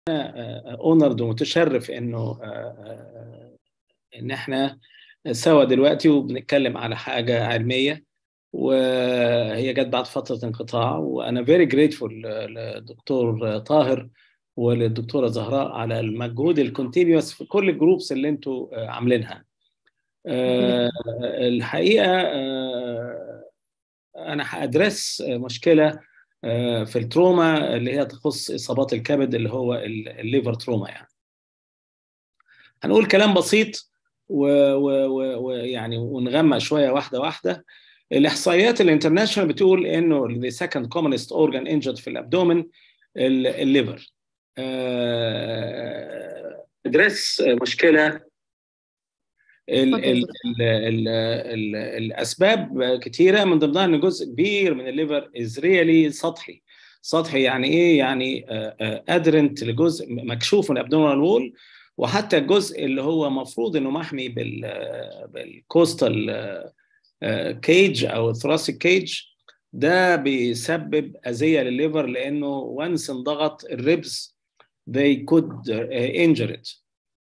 اونرد ومتشرف انه ان احنا سوا دلوقتي وبنتكلم على حاجه علميه وهي جت بعد فتره انقطاع وانا فيري جريتفول للدكتور طاهر وللدكتوره زهراء على المجهود الكونتينيوس في كل الجروبس اللي انتوا عاملينها الحقيقه انا هادرس مشكله في التروما اللي هي تخص اصابات الكبد اللي هو الليفر تروما يعني هنقول كلام بسيط ويعني ونغمق شويه واحده واحده الاحصائيات الانترناشونال بتقول انه the second commonest organ injured في الابدومن الليفر ادرس مشكله ال ال ال ال الاسباب كثيره من ضمنها ان جزء كبير من الليفر از ريالي سطحي سطحي يعني ايه يعني ادرنت لجزء مكشوف من الابدومينال وول وحتى الجزء اللي هو مفروض انه محمي بال بالكوستال كيج او الثراسيك كيج ده بيسبب اذيه للليفر لانه وانس انضغط الريبس they could injure it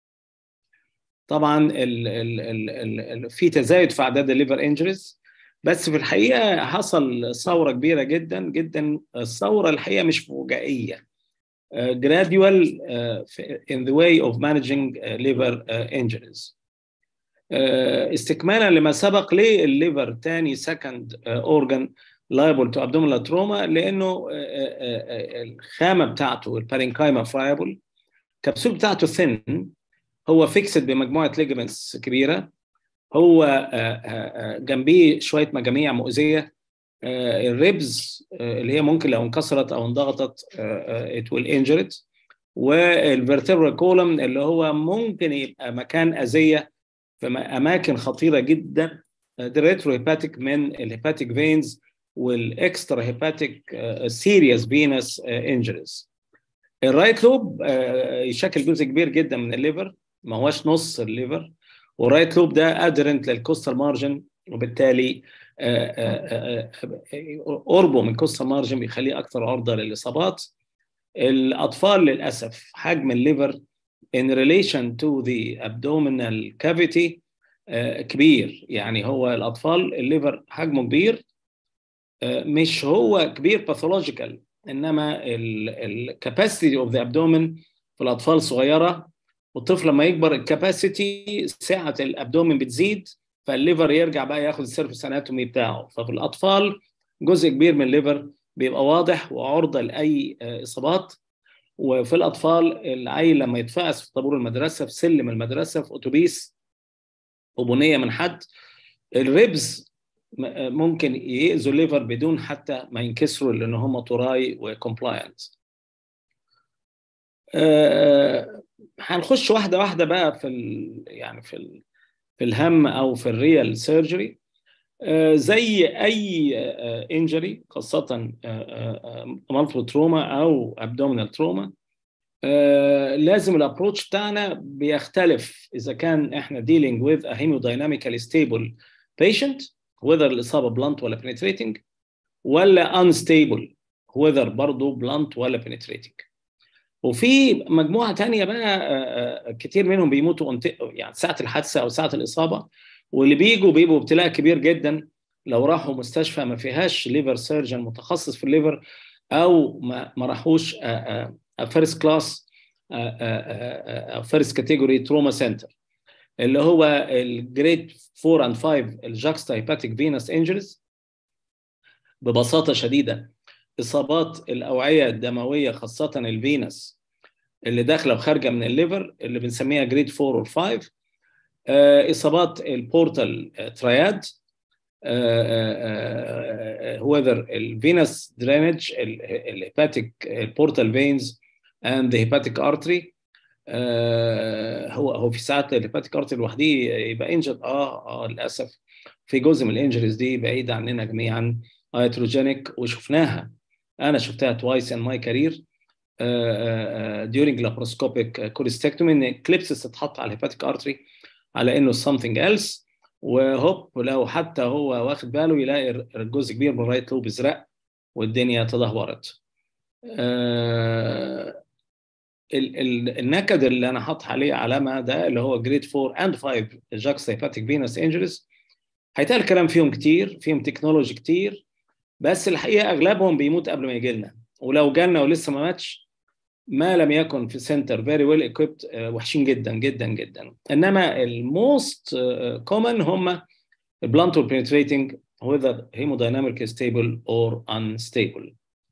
طبعا ال ال ال ال في تزايد في اعداد الليفر انجريز بس في الحقيقه حصل ثوره كبيره جدا جدا الثوره الحقيقه مش فجائيه uh, gradual uh, in the way of managing uh, liver uh, injuries uh, استكمالا لما سبق ليه الليفر تاني second uh, organ liable to abdominal trauma لانه uh, uh, الخامه بتاعته البارينكايما فرايبل الكبسول بتاعته ثين هو فيكسد بمجموعه ليجمنتس كبيره هو جنبيه شويه مجاميع مؤذيه الريبز اللي هي ممكن لو انكسرت او انضغطت ات ويل انجرت والفيرتبرال كولم اللي هو ممكن يبقى مكان اذيه في اماكن خطيره جدا الريترو هيباتيك من الهيباتيك فينز والاكسترا هيباتيك سيريس فينس انجريز الرايت لوب يشكل جزء كبير جدا من الليفر ما هوش نص الليفر والرايت لوب ده ادرنت للكوستال مارجن وبالتالي قربه من كوستال مارجن بيخليه اكثر عرضه للاصابات الاطفال للاسف حجم الليفر in relation to the abdominal cavity كبير يعني هو الاطفال الليفر حجمه كبير مش هو كبير باثولوجيكال انما الكاباسيتي اوف ذا ابدومن في الاطفال صغيره والطفل لما يكبر الكاباسيتي سعه الابدومن بتزيد فالليفر يرجع بقى ياخد السيرفس اناتومي بتاعه ففي الاطفال جزء كبير من الليفر بيبقى واضح وعرضه لاي اصابات وفي الاطفال العيل لما يتفقس في طابور المدرسه في سلم المدرسه في اتوبيس وبنيه من حد الريبز ممكن يأذوا الليفر بدون حتى ما ينكسروا لان هم طراي وكومبلاينت هنخش واحده واحده بقى في ال يعني في ال في الهم او في الريال سيرجري زي اي انجري خاصه مالتيبل تروما او ابدومينال تروما لازم الابروتش بتاعنا بيختلف اذا كان احنا dealing with a hemodynamically stable patient whether الاصابه بلانت ولا penetrating ولا unstable whether برضه بلانت ولا penetrating وفي مجموعه تانية بقى كتير منهم بيموتوا يعني ساعه الحادثه او ساعه الاصابه واللي بيجوا بيبقوا ابتلاء كبير جدا لو راحوا مستشفى ما فيهاش ليفر سيرجن متخصص في الليفر او ما, ما راحوش فيرست كلاس فيرست كاتيجوري تروما سنتر اللي هو الجريد 4 اند 5 الجاكستا هيباتيك فينس انجريز ببساطه شديده اصابات الاوعيه الدمويه خاصه الفينس اللي داخله وخارجه من الليفر اللي بنسميها جريد 4 اور 5 اصابات البورتال ترياد whether الفينس درينج الهيباتيك البورتال فينز اند ذا هيباتيك ارتري هو هو في ساعات الهيباتيك ارتري لوحده يبقى انجد اه اه للاسف في جزء من الانجريز دي بعيده عننا جميعا هيتروجينيك وشفناها انا شفتها توايس ان ماي كارير during laparoscopic cholecystectomy ان كليبسس اتحط على الهيباتيك ارتري على انه something else وهوب لو حتى هو واخد باله يلاقي جزء كبير من الرايت لوب ازرق والدنيا تدهورت. النكد اللي انا حاطط عليه علامه ده اللي هو جريد 4 اند 5 جاكس هيباتيك فينس انجريز هيتقال كلام فيهم كتير فيهم تكنولوجي كتير بس الحقيقه اغلبهم بيموت قبل ما يجي لنا ولو جالنا ولسه ما ماتش ما لم يكن في سنتر فيري ويل ايكويبد وحشين جدا جدا جدا انما الموست كومن هم البلانت والبنتريتنج whether hemodynamically stable or unstable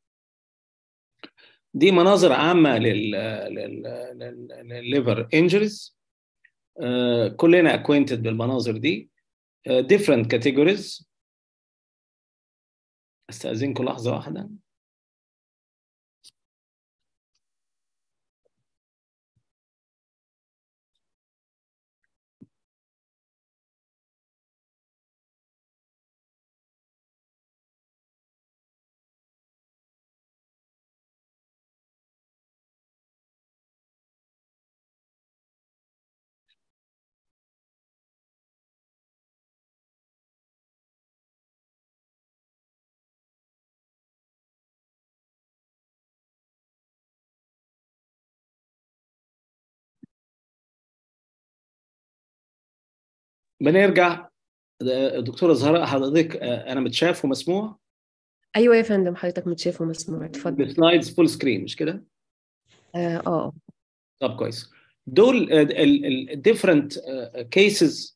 دي مناظر عامة لل للليفر انجريز كلنا acquainted بالمناظر دي uh, different categories استأذنكم لحظة واحدة بنرجع دكتوره زهراء حضرتك انا متشاف ومسموع ايوه يا فندم حضرتك متشاف ومسموع اتفضل السلايدز فول سكرين مش كده؟ اه اه طب كويس دول الديفرنت كيسز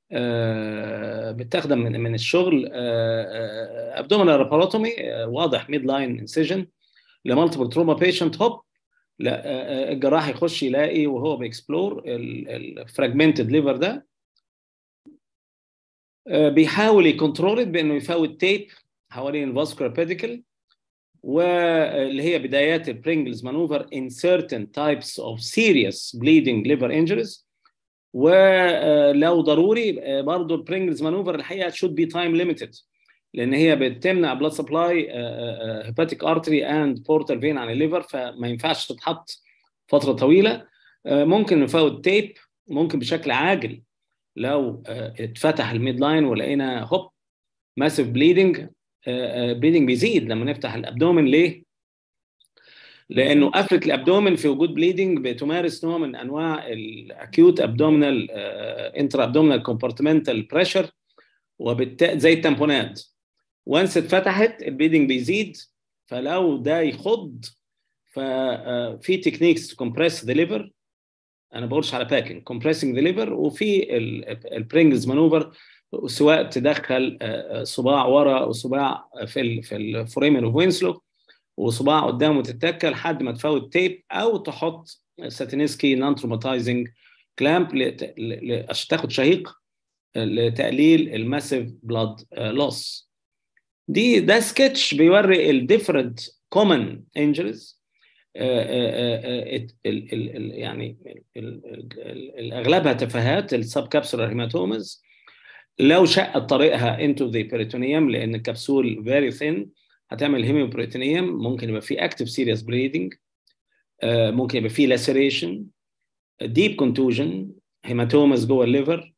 بتخدم من من الشغل ابدومينال ريباراتومي واضح ميد لاين انسيجن لمالتيبل تروما بيشنت هوب لا الجراح يخش يلاقي وهو بيكسبلور الفراجمنتد ليفر ده بيحاول يكنترول بانه يفوت تيب حوالين الفاسكولار بيديكل واللي هي بدايات البرينجلز مانوفر in certain types of serious bleeding liver injuries ولو ضروري برضه البرينجلز مانوفر الحقيقه should be time limited لان هي بتمنع blood supply hepatic artery and portal vein عن الليفر فما ينفعش تتحط فتره طويله ممكن نفوت تيب ممكن بشكل عاجل لو اتفتح الميد لاين ولقينا هوب ماسيف بليدنج بليدنج بيزيد لما نفتح الابدومن ليه؟ لانه قفله الابدومن في وجود بليدنج بتمارس نوع من انواع الاكيوت ابدومينال انترا ابدومينال كومبارتمنتال بريشر وبالتالي زي التامبونات وانس اتفتحت البليدنج بيزيد فلو ده يخض ففي تكنيكس تو كومبريس ذا ليفر انا بقولش على باكينج كومبريسنج ذا ليفر وفي البرينجز مانوفر سواء تدخل صباع ورا وصباع في ال في الفوريمن اوف وينسلو وصباع قدام وتتكل لحد ما تفوت تيب او تحط ساتينسكي نون تروماتايزنج كلامب عشان تاخد شهيق لتقليل الماسيف بلاد لوس دي ده سكتش بيوري الديفرنت كومن انجريز يعني اغلبها تفاهات السب كابسولار هيماتومز لو شقت طريقها into the peritoneum لان الكبسول very thin هتعمل هيميوبريتونيوم ممكن يبقى في active serious bleeding ممكن يبقى في laceration deep contusion هيماتومز جوه الليفر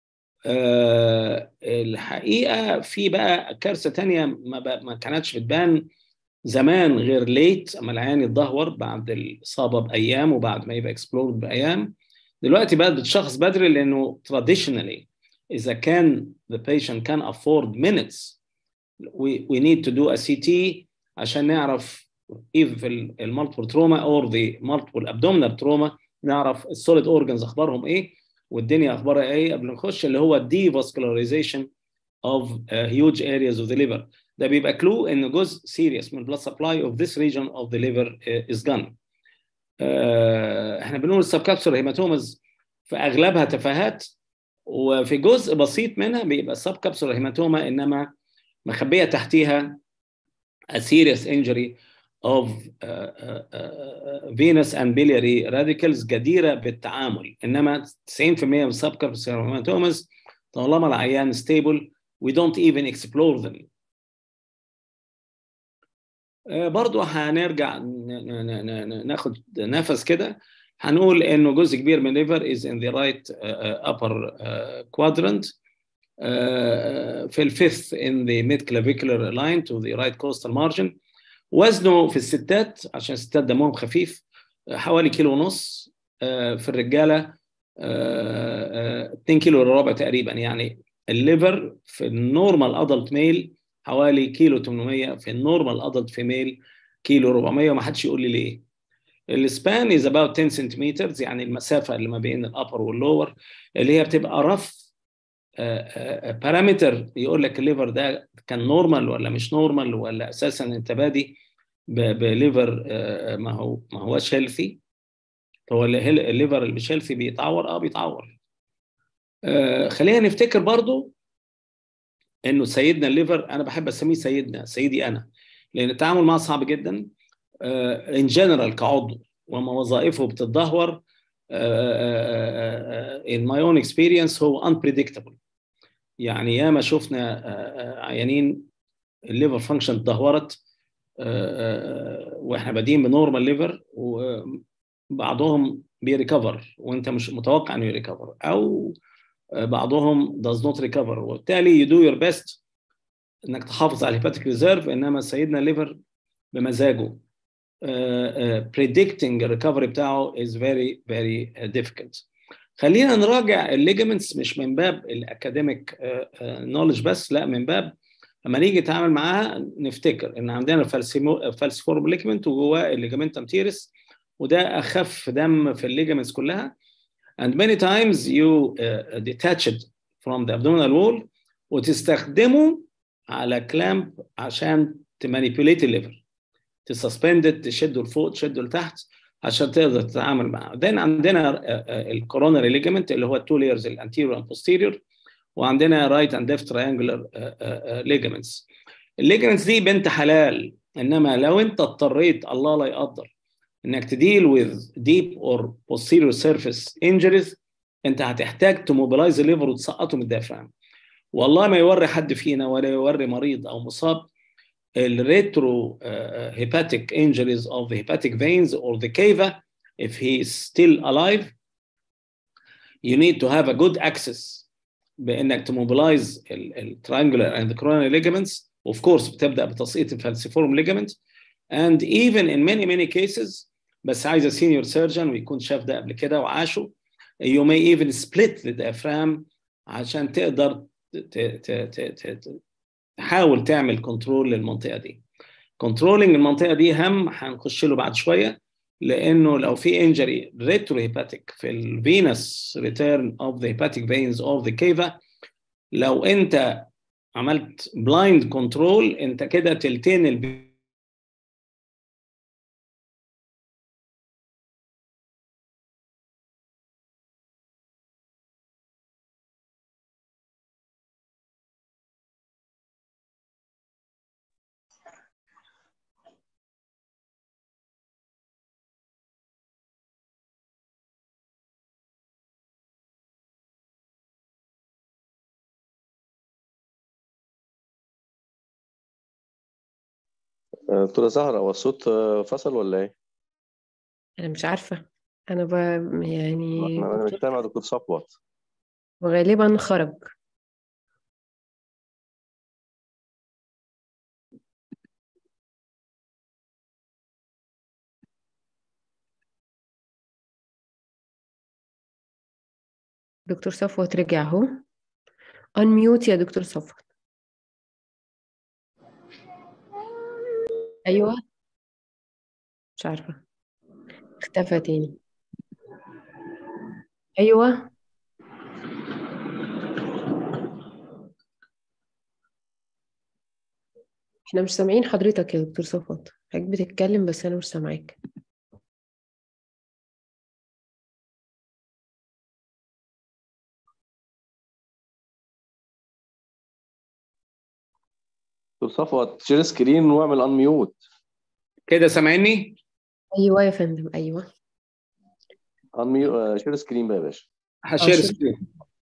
الحقيقه في بقى كارثه ثانيه ما, ما كانتش بتبان زمان غير ليت اما العيان يتدهور بعد الاصابه بايام وبعد ما يبقى اكسبلورد بايام دلوقتي بقت بتشخص بدري لانه traditionally اذا كان the patient can afford minutes we, we need to do a CT عشان نعرف if المالتيبل تروما or the multiple abdominal trauma نعرف السوليد اورجنز اخبارهم ايه والدنيا اخبارها ايه قبل ما نخش اللي هو devascularization of uh, huge areas of the liver ده بيبقى كلو ان جزء سيريس من blood supply of this region of the liver uh, is gone. Uh, احنا بنقول السبكابسول هيماتومز في اغلبها تفاهات وفي جزء بسيط منها بيبقى السبكابسول هيماتوما انما مخبيه تحتيها a serious injury of uh, uh, uh, venous and biliary radicals جديره بالتعامل انما 90% من السبكابسول هيماتومز طالما العيان stable we don't even explore them برضو هنرجع ناخد نفس كده هنقول انه جزء كبير من الليفر is in the right uh, upper uh, quadrant uh, في الفيفث in the mid clavicular line to the right costal margin وزنه في الستات عشان الستات دمهم خفيف حوالي كيلو ونص في الرجاله 2 كيلو الا ربع تقريبا يعني الليفر في النورمال ادلت ميل حوالي كيلو 800 في النورمال ادلت فيميل كيلو 400 وما حدش يقول لي ليه السبان از about 10 سنتيمتر يعني المسافه اللي ما بين الابر واللور اللي هي بتبقى رف بارامتر يقول لك الليفر ده كان نورمال ولا مش نورمال ولا اساسا انت بادي بليفر ما هو ما هوش هيلثي هو الليفر اللي مش هيلثي بيتعور اه بيتعور آه خلينا نفتكر برضو انه سيدنا الليفر انا بحب اسميه سيدنا سيدي انا لان التعامل معاه صعب جدا ان جنرال كعضو وما وظائفه بتتدهور in my own experience هو unpredictable يعني ياما شفنا عيانين الليفر فانكشن اتدهورت واحنا بادئين بنورمال ليفر وبعضهم بيريكفر وانت مش متوقع انه يريكفر او بعضهم does not recover وبالتالي you do your best انك تحافظ على الهيباتيك ريزيرف انما سيدنا الليفر بمزاجه uh, uh, predicting الريكفري بتاعه is very very difficult خلينا نراجع الليجمنتس مش من باب الاكاديميك نولج بس لا من باب لما نيجي نتعامل معاها نفتكر ان عندنا فالسيفورم ليجمنت وجواه الليجمنتم تيرس وده اخف دم في الليجمنتس كلها and many times you uh, detach it from the abdominal wall وتستخدمه على كلامب عشان تمانيبيوليت الليفر تسسبند تشده لفوق تشده لتحت عشان تقدر تتعامل معاه. then عندنا الكوروناري ليجمنت اللي هو التو لايرز الانتيريور اند posterior وعندنا رايت اند ليفت تراينجلر ليجمنتس. الليجمنتس دي بنت حلال انما لو انت اضطريت الله لا يقدر انك تديل with deep or posterior surface injuries انت هتحتاج تموبلايز الليفر وتسقطه من الديافرام. والله ما يوري حد فينا ولا يوري مريض او مصاب الريترو hepatic injuries of the hepatic veins or the cava if he is still alive you need to have a good access بانك تموبلايز التريانجولار and the coronary ligaments of course بتبدا بتسقيط الفالسيفورم ligament and even in many many cases بس عايزه سينيور سيرجن ويكون شاف ده قبل كده وعاشه you may even split the diaphragm عشان تقدر تحاول تعمل كنترول للمنطقه دي كنترولنج المنطقه دي هم هنخش له بعد شويه لانه لو في انجري ريترو هيباتيك في الفينس ريتيرن اوف ذا هيباتيك فينز اوف ذا كيفا لو انت عملت بلايند كنترول انت كده تلتين البي دكتورة زهرة هو الصوت فصل ولا ايه؟ أنا مش عارفة أنا ب... يعني انا أنا مش سامع دكتور صفوت وغالبا خرج دكتور صفوت رجع اهو unmute يا دكتور صفوت أيوة مش عارفة اختفى تاني أيوة احنا مش سامعين حضرتك يا دكتور صفوت حضرتك بتتكلم بس أنا مش سامعاك دكتور صفوت شير سكرين واعمل انميوت كده سامعني؟ أيوة يا فندم أيوة انميو شير سكرين بقى يا باشا هشير شير. سكرين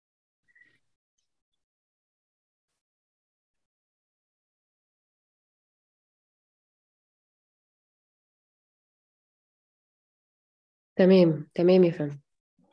تمام تمام يا فندم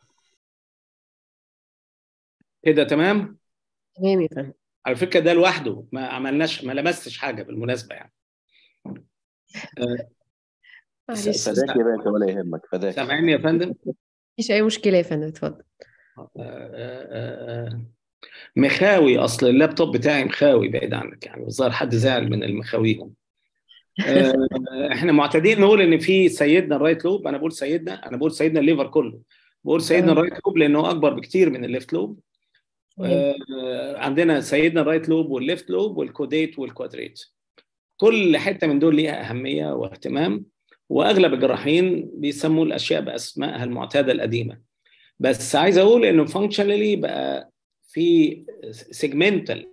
كده تمام؟ تمام يا فندم على فكره ده لوحده ما عملناش ما لمستش حاجه بالمناسبه يعني معلش فداك يا باشا ولا يهمك فداك سامعني يا فندم مفيش أي مشكلة يا فندم اتفضل آه، آه، آه، مخاوي اصل اللابتوب بتاعي مخاوي بعيد عنك يعني الظاهر حد زعل من المخاويهم آه، احنا معتادين نقول ان في سيدنا الرايت لوب انا بقول سيدنا انا بقول سيدنا الليفر كله بقول سيدنا آه. الرايت لوب لانه اكبر بكتير من الليفت لوب آه، عندنا سيدنا الرايت لوب والليفت لوب والكوديت والكوادريت كل حته من دول ليها اهميه واهتمام واغلب الجراحين بيسموا الاشياء باسمائها المعتاده القديمه بس عايز اقول انه فانكشنالي بقى في سيجمنتال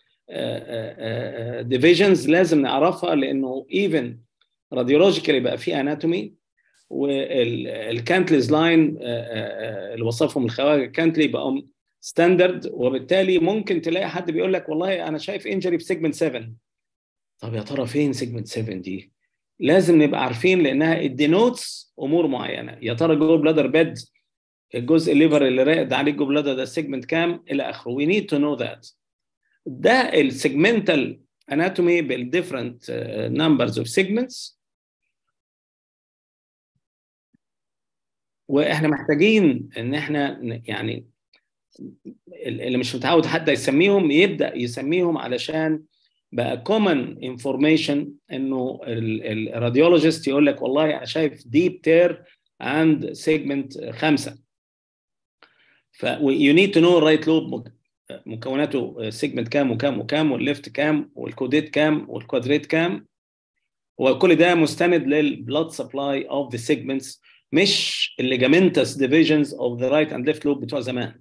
ديفيجنز لازم نعرفها لانه ايفن راديولوجيكالي بقى في اناتومي والكانتليز لاين اللي وصفهم الخواجه كانتلي بقوا ستاندرد وبالتالي ممكن تلاقي حد بيقول لك والله انا شايف انجري في سيجمنت 7 طب يا ترى فين سيجمنت 7 دي؟ لازم نبقى عارفين لانها الدينوتس امور معينه يا ترى جول بلادر بيد الجزء الليفر اللي راقد عليه الجول بلادر ده سيجمنت كام الى اخره وي نيد تو نو ذات ده السيجمنتال اناتومي بالديفرنت نمبرز اوف سيجمنتس واحنا محتاجين ان احنا ن- يعني اللي مش متعود حد يسميهم يبدا يسميهم علشان بقى common information انه الراديولوجيست يقول لك والله انا شايف ديب تير عند سيجمنت خمسه ف you need to know الرايت لوب مكوناته سيجمنت كام وكام وكام والليفت كام والكوديت كام والكوادريت كام وكل ده مستند للبلاد سبلاي اوف ذا سيجمنتس مش الليجامنتس ديفيجنز اوف ذا رايت اند ليفت لوب بتوع زمان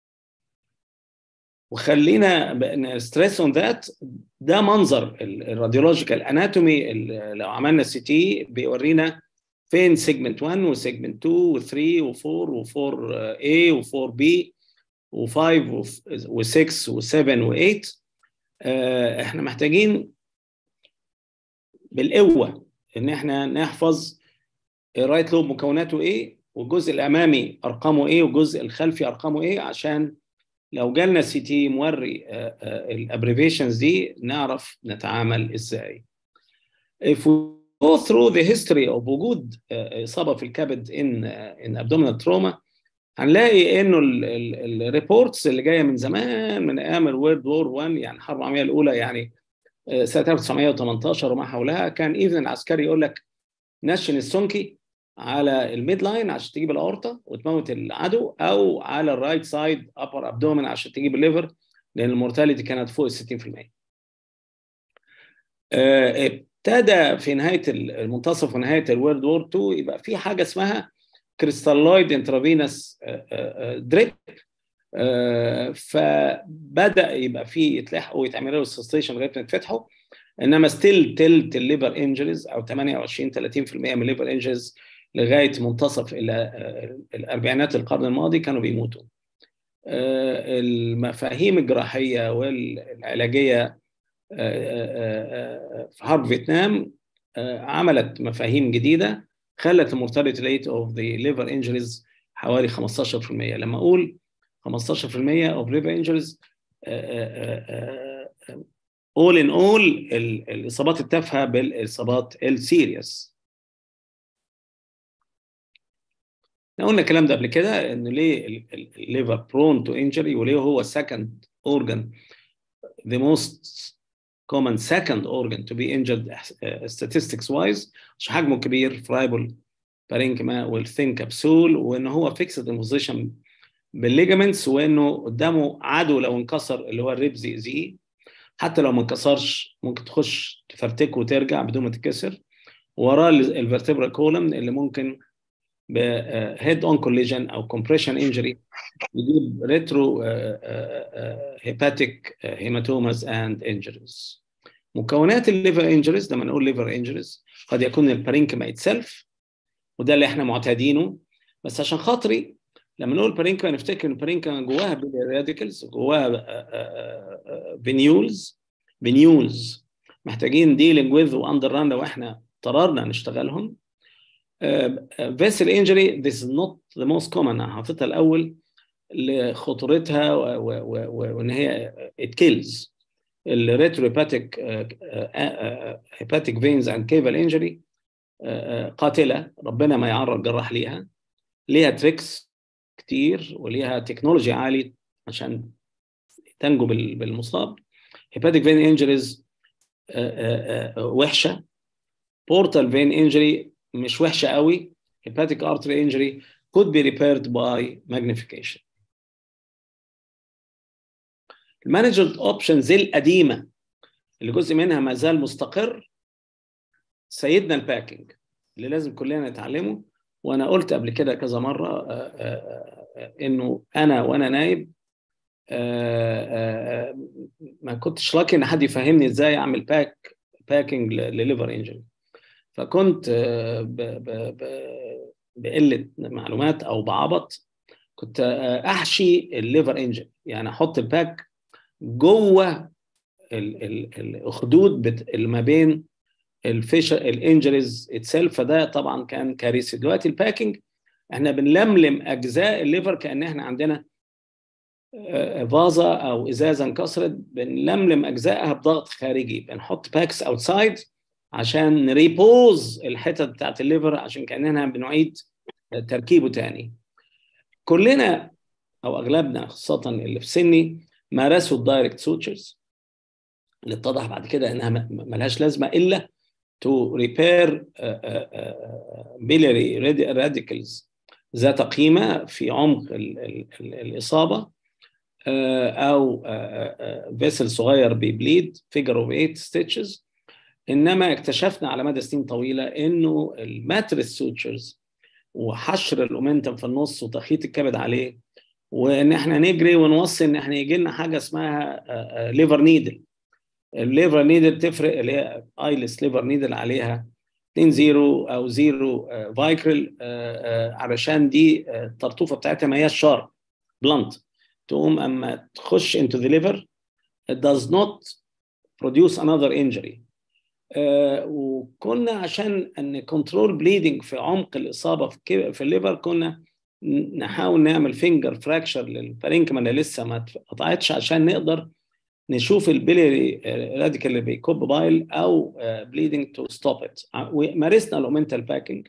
وخلينا ستريس اون ذات ده منظر الراديولوجيكال اناتومي لو عملنا سي تي بيورينا فين سيجمنت 1 وسيجمنت 2 و3 و4 و4 A و4 B و5 و6 و7 و8 احنا محتاجين بالقوه ان احنا نحفظ الرايت لوب مكوناته ايه والجزء الامامي ارقامه ايه والجزء الخلفي ارقامه ايه عشان لو جالنا سي تي موري الابريفيشنز دي نعرف نتعامل ازاي. If we go through the history of وجود اصابه في الكبد in in abdominal trauma هنلاقي انه الريبورتس اللي جايه من زمان من ايام الورد وور 1 يعني الحرب العالميه الاولى يعني سنه 1918 وما حولها كان ايفن العسكري يقول لك نشن السونكي على الميد لاين عشان تجيب الاورطه وتموت العدو او على الرايت سايد ابر ابدومن عشان تجيب الليفر لان المورتاليتي كانت فوق ال 60%. ابتدى في نهايه المنتصف ونهايه الورد وور 2 يبقى في حاجه اسمها كريستالويد انترافينس دريب فبدا يبقى في يتلحقوا ويتعمل له سستيشن لغايه ما يتفتحوا انما ستيل تلت الليفر انجريز او 28 30% من الليفر انجريز لغايه منتصف الى الاربعينات القرن الماضي كانوا بيموتوا. المفاهيم الجراحيه والعلاجيه في حرب فيتنام عملت مفاهيم جديده خلت المورتاليتي ريت اوف ذا ليفر انجريز حوالي 15% لما اقول 15% اوف ليفر انجريز all in all الاصابات التافهه بالاصابات السيريس احنا قلنا الكلام ده قبل كده ان ليه الليفر برون تو انجري وليه هو second organ the most common second organ to be injured uh, statistics wise عشان حجمه كبير فرايبل بارينكما والثين كبسول وان هو فيكسد ان بوزيشن بالليجامنتس وانه قدامه عدو لو انكسر اللي هو الريبز يأذيه حتى لو ما انكسرش ممكن تخش تفرتكه وترجع بدون ما تتكسر وراه الفرتبرا كولم اللي ممكن بهيد اون كوليجن او كومبريشن انجري يجيب ريترو هيباتيك هيماتوماز اند انجريز مكونات الليفر انجريز لما نقول ليفر انجريز قد يكون البارينكما اتسلف وده اللي احنا معتادينه بس عشان خاطري لما نقول بارينكما نفتكر ان البارينكما جواها راديكلز جواها فينيولز فينيولز محتاجين ديلينج وذ واندر ران لو احنا قررنا نشتغلهم فيسل انجري this is not the most common انا حاططها الاول لخطورتها وان هي it kills الريتروهيباتيك هيباتيك فينز اند كيفال انجري قاتله ربنا ما يعرض جراح ليها ليها تريكس كتير وليها تكنولوجي عالي عشان تنجو بالمصاب هيباتيك فين انجريز وحشه بورتال فين انجري مش وحشه قوي hepatic artery injury could be repaired by magnification المانجمنت اوبشنز القديمه اللي جزء منها ما زال مستقر سيدنا الباكينج اللي لازم كلنا نتعلمه وانا قلت قبل كده كذا مره انه انا وانا نايب ما كنتش لاقي ان حد يفهمني ازاي اعمل باك باكينج لليفر انجري فكنت ب ب ب بقله معلومات او بعبط كنت احشي الليفر انجن يعني احط الباك جوه الخدود اللي ما بين الفيش الانجريز اتسيلف فده طبعا كان كارثي دلوقتي الباكينج احنا بنلملم اجزاء الليفر كان احنا عندنا فازه او ازازه انكسرت بنلملم اجزائها بضغط خارجي بنحط باكس اوتسايد عشان نريبوز الحتت بتاعت الليفر عشان كاننا بنعيد تركيبه تاني كلنا او اغلبنا خاصه اللي في سني مارسوا الدايركت سوتشرز اللي اتضح بعد كده انها ملهاش لازمه الا تو ريبير بيلاري راديكلز ذات قيمه في عمق ال ال ال الاصابه او فيسل صغير بيبليد فيجر اوف 8 ستيتشز انما اكتشفنا على مدى سنين طويله انه الماتريس سوتشرز وحشر الاومنتم في النص وتخيط الكبد عليه وان احنا نجري ونوصي ان احنا يجي لنا حاجه اسمها ليفر نيدل الليفر نيدل تفرق اللي هي ايلس ليفر نيدل عليها 2 0 او 0 فايكرل علشان دي الطرطوفه بتاعتها ما هياش شارب بلانت تقوم اما تخش into the liver it does not produce another injury آه وكنا عشان ان كنترول بليدنج في عمق الاصابه في, في الليفر كنا نحاول نعمل فينجر فراكشر للبارينكما اللي لسه ما اتقطعتش عشان نقدر نشوف البيليري راديكال اللي بيكب بايل او بليدنج تو ستوب ات ومارسنا الاومنتال باكينج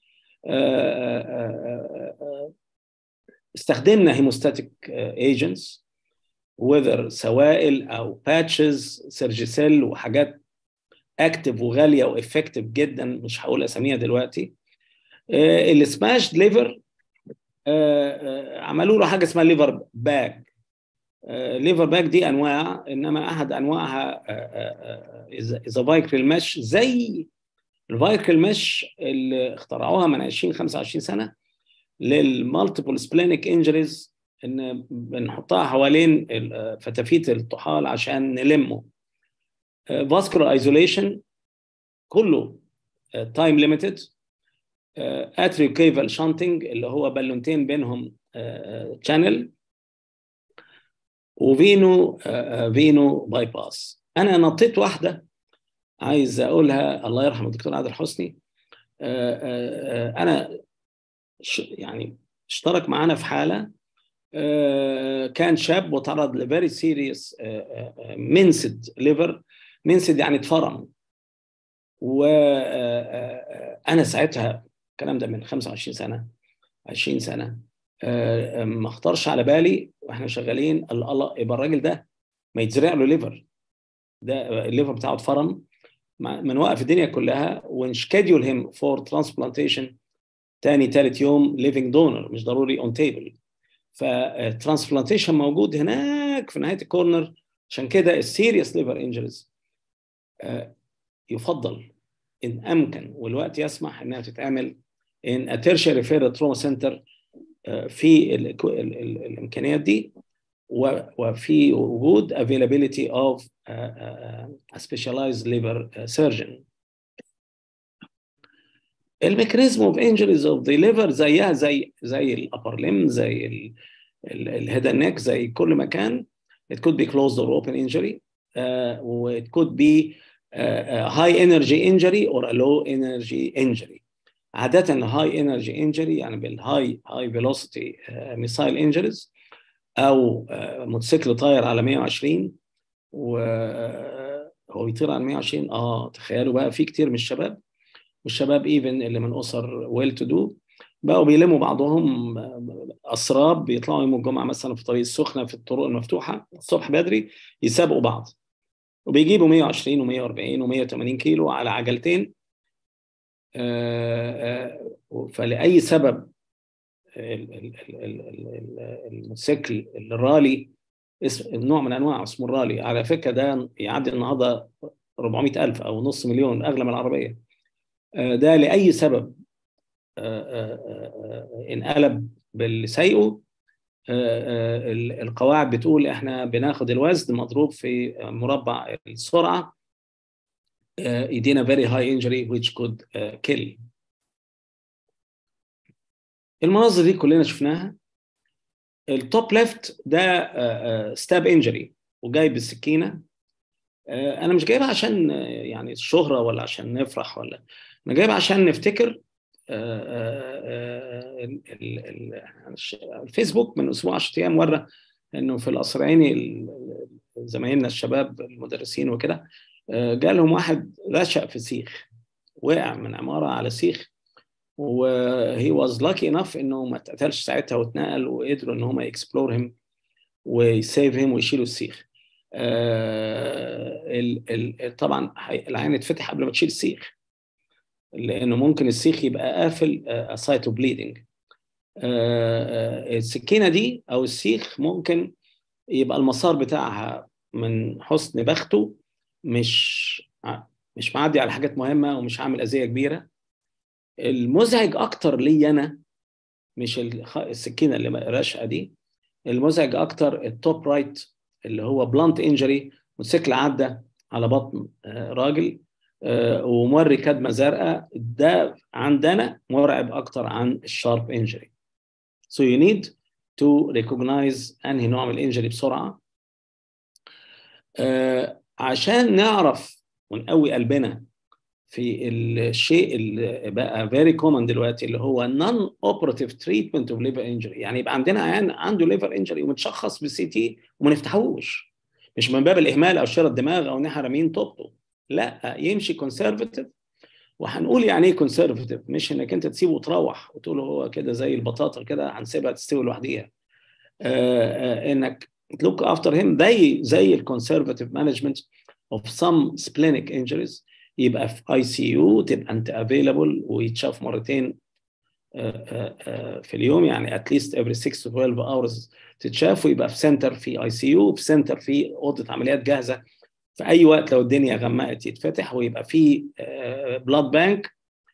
استخدمنا هيموستاتيك ايجنتس وذر سوائل او باتشز سيرجيسيل وحاجات اكتف وغاليه وافكتيف جدا مش هقول اساميها دلوقتي السماش ليفر عملوا له حاجه اسمها ليفر باج ليفر باج دي انواع انما احد انواعها اذا فايكريل مش زي الفايكريل مش اللي اخترعوها من 20 25 سنه للمالتيبل سبلينيك انجريز ان بنحطها حوالين فتافيت الطحال عشان نلمه فاسكولار ايزوليشن كله تايم ليميتد اتريو كيفال شانتنج اللي هو بالونتين بينهم شانل وفينو فينو باي باس انا نطيت واحده عايز اقولها الله يرحم الدكتور عادل حسني انا يعني اشترك معانا في حاله كان شاب وتعرض لفيري سيريس منسد ليفر منسد يعني اتفرم وانا ساعتها الكلام ده من 25 سنه 20 سنه ما اخطرش على بالي واحنا شغالين الله يبقى الراجل ده ما يتزرع له ليفر ده الليفر بتاعه اتفرم بنوقف الدنيا كلها ونشكديول هيم فور ترانسبلانتيشن تاني تالت يوم ليفنج دونر مش ضروري اون تيبل فترانسبلانتيشن موجود هناك في نهايه الكورنر عشان كده السيريس ليفر انجريز يفضل ان امكن والوقت يسمح انها تتعمل ان اترشا ريفيرال تروما سنتر في ال ال ال الامكانيات دي وفي وجود availability of a specialized liver surgeon. الميكانيزم اوف انجريز اوف ذا ليفر زيها زي زي الابر ليم زي الهيد نيك زي كل مكان it could be closed or open injury uh, و it could be uh, a high energy injury or a low energy injury عادة الهاي انرجي انجري يعني بالهاي هاي فيلوسيتي ميسايل انجريز او موتوسيكل طاير على 120 وهو بيطير على 120 اه تخيلوا بقى في كتير من الشباب والشباب ايفن اللي من اسر ويل تو دو بقوا بيلموا بعضهم اسراب بيطلعوا يوم الجمعه مثلا في طريق السخنه في الطرق المفتوحه الصبح بدري يسابقوا بعض وبيجيبوا 120 و140 و180 كيلو على عجلتين فلاي سبب الموتوسيكل الرالي اسم نوع من انواع اسمه الرالي على فكره ده يعدي النهارده 400000 او نص مليون اغلى من العربيه ده لاي سبب انقلب باللي سايقه القواعد بتقول احنا بناخد الوزن مضروب في مربع السرعه يدينا very high injury which could kill المناظر دي كلنا شفناها التوب ليفت ده ستاب انجري وجاي بالسكينه انا مش جايبها عشان يعني الشهره ولا عشان نفرح ولا انا جايبها عشان نفتكر الفيسبوك من اسبوع 10 ايام ورى انه في القصر عيني زمايلنا الشباب المدرسين وكده جالهم واحد رشق في سيخ وقع من عماره على سيخ وهي واز لاكي انف انه ما اتقتلش ساعتها واتنقل وقدروا ان هم يكسبلور هيم ويسيف هيم ويشيلوا السيخ آه ال ال طبعا العين اتفتح قبل ما تشيل السيخ لانه ممكن السيخ يبقى قافل سايتو بليدنج السكينه دي او السيخ ممكن يبقى المسار بتاعها من حسن بخته مش مش معدي على حاجات مهمه ومش عامل اذيه كبيره المزعج اكتر لي انا مش السكينه اللي راشقه دي المزعج اكتر التوب رايت اللي هو بلانت انجري موتوسيكل عدى على بطن راجل وموري كدمه زرقاء ده عندنا مرعب اكتر عن الشارب انجري so you need to recognize انهي نوع من الانجري بسرعه عشان نعرف ونقوي قلبنا في الشيء اللي بقى فيري كومن دلوقتي اللي هو نون اوبراتيف تريتمنت اوف ليفر انجري يعني يبقى عندنا عيان عنده ليفر انجري ومتشخص بالسي تي وما نفتحوش مش من باب الاهمال او شراء الدماغ او ان احنا رامين طوبته لا يمشي كونسرفتيف وهنقول يعني ايه كونسرفتيف مش انك انت تسيبه وتروح وتقول هو كده زي البطاطا كده هنسيبها تستوي لوحديها انك تلوك افتر هيم زي زي الكونسرفتيف مانجمنت اوف سم سبلينيك انجريز يبقى في اي سي يو تبقى انت افيلابل ويتشاف مرتين في اليوم يعني اتليست افري 6 to 12 اورز تتشاف ويبقى في سنتر في اي سي يو في سنتر في اوضه عمليات جاهزه في اي وقت لو الدنيا غمقت يتفتح ويبقى في بلاد بانك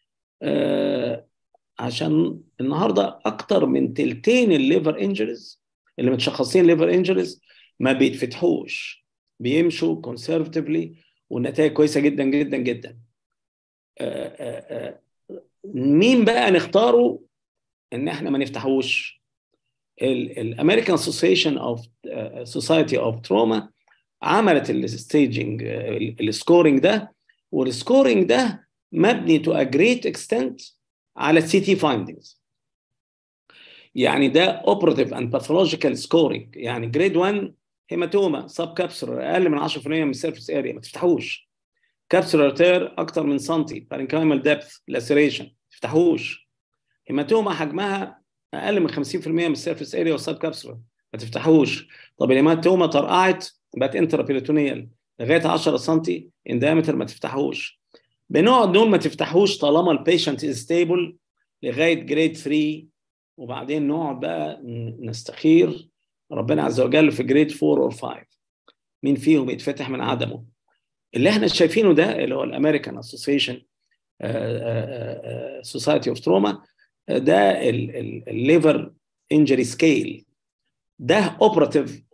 عشان النهارده اكتر من تلتين الليفر انجريز اللي متشخصين ليفر انجريز ما بيتفتحوش بيمشوا كونسرفتيفلي والنتائج كويسه جدا جدا جدا مين بقى نختاره ان احنا ما نفتحوش الامريكان اسوسيشن اوف سوسايتي اوف تروما عملت الستيجنج السكورنج ده والسكورنج ده مبني تو ا جريت اكستنت على السي تي فايندنجز يعني ده اوبراتيف اند باثولوجيكال سكورنج يعني جريد 1 هيماتوما سب كابسولر اقل من 10% من السيرفيس اريا ما تفتحوش كابسولر تير اكتر من سنتي بارنكايمال ديبث لاسيريشن ما تفتحوش هيماتوما حجمها اقل من 50% من السيرفيس اريا والسب كابسولر ما تفتحوش طب الهيماتوما طرقعت بقت انترابيريتونيال لغايه 10 سم ان دايمتر ما تفتحوش بنقعد نقول ما تفتحوش طالما البيشنت از ستيبل لغايه جريد 3 وبعدين نقعد بقى نستخير ربنا عز وجل في جريد 4 اور 5 مين فيهم يتفتح من عدمه اللي احنا شايفينه ده اللي هو الامريكان اسوسيشن سوسايتي اوف تروما ده الليفر انجري سكيل ده اوبراتيف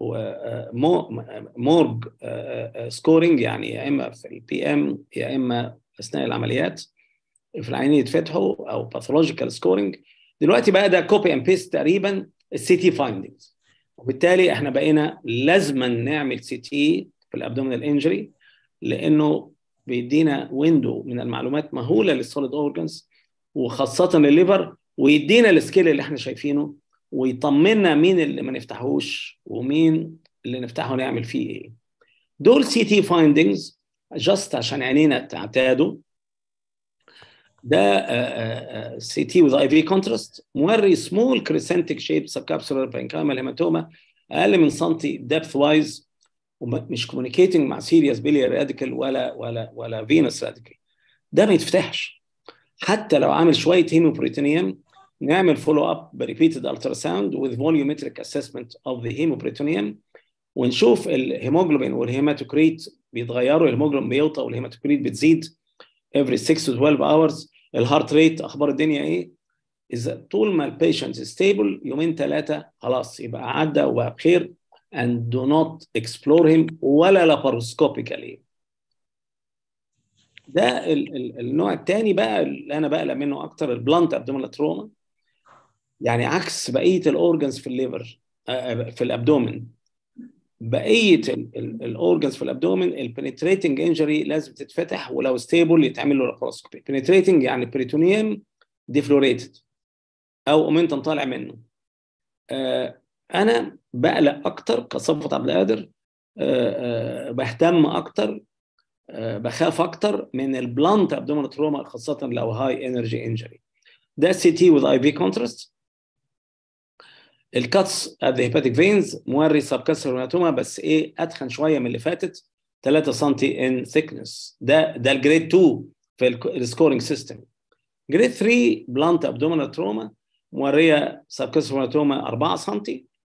مورج سكورنج يعني يا اما في البي ام يا اما اثناء العمليات في العينين يتفتحوا او باثولوجيكال سكورنج دلوقتي بقى ده كوبي اند بيست تقريبا السي تي فايندنجز وبالتالي احنا بقينا لازما نعمل سي تي في الابدومينال انجري لانه بيدينا ويندو من المعلومات مهوله للسوليد اورجنز وخاصه الليفر ويدينا السكيل اللي احنا شايفينه ويطمنا مين اللي ما نفتحوش ومين اللي نفتحه نعمل فيه ايه دول سي تي فايندنجز جاست عشان عينينا تعتادوا ده سي تي وذ اي في كونتراست موري سمول كريسنتيك شيب سبكابسولار بانكايمال هيماتوما اقل من سنتي ديبث وايز ومش كوميونيكيتنج مع سيريس بيليار راديكال ولا ولا ولا فينوس راديكال ده ما يتفتحش حتى لو عامل شويه هيموبريتونيوم نعمل فولو اب بريبيتد الترا ساوند with volumetric assessment of the hemoperineum ونشوف الهيموجلوبين والهيماتوكريت بيتغيروا الهيموجلوبين بيوطى والهيماتوكريت بتزيد every 6 to 12 hours الهارت ريت اخبار الدنيا ايه اذا طول ما البيشنت ستيبل يومين ثلاثه خلاص يبقى عدى وبقى بخير and do not explore him ولا لاباروسكوبيكالي ده ال ال النوع الثاني بقى اللي انا بقلق منه اكتر البلانت ابدومينال تروما يعني عكس بقيه الاورجنز في الليفر في الابدومين بقيه الاورجنز في الابدومين البنتريتنج انجري لازم تتفتح ولو ستيبل يتعمل له لاباروسكوبي بنتريتنج يعني بريتونيوم ديفلوريتد او اومنتم طالع منه آه انا بقلق اكتر كصفوت عبد القادر آه آه بهتم اكتر بخاف اكتر من البلانت ابدومينال تروما خاصه لو هاي انرجي انجري ده سي تي وذ اي في كونتراست الكاتس ات ذا هيباتيك فينز موري سبكاسر هيماتوما بس ايه اتخن شويه من اللي فاتت 3 سم ان ثيكنس ده ده الجريد 2 في السكورنج سيستم جريد 3 بلانت ابدومينال تروما موريه سبكاسر هيماتوما 4 سم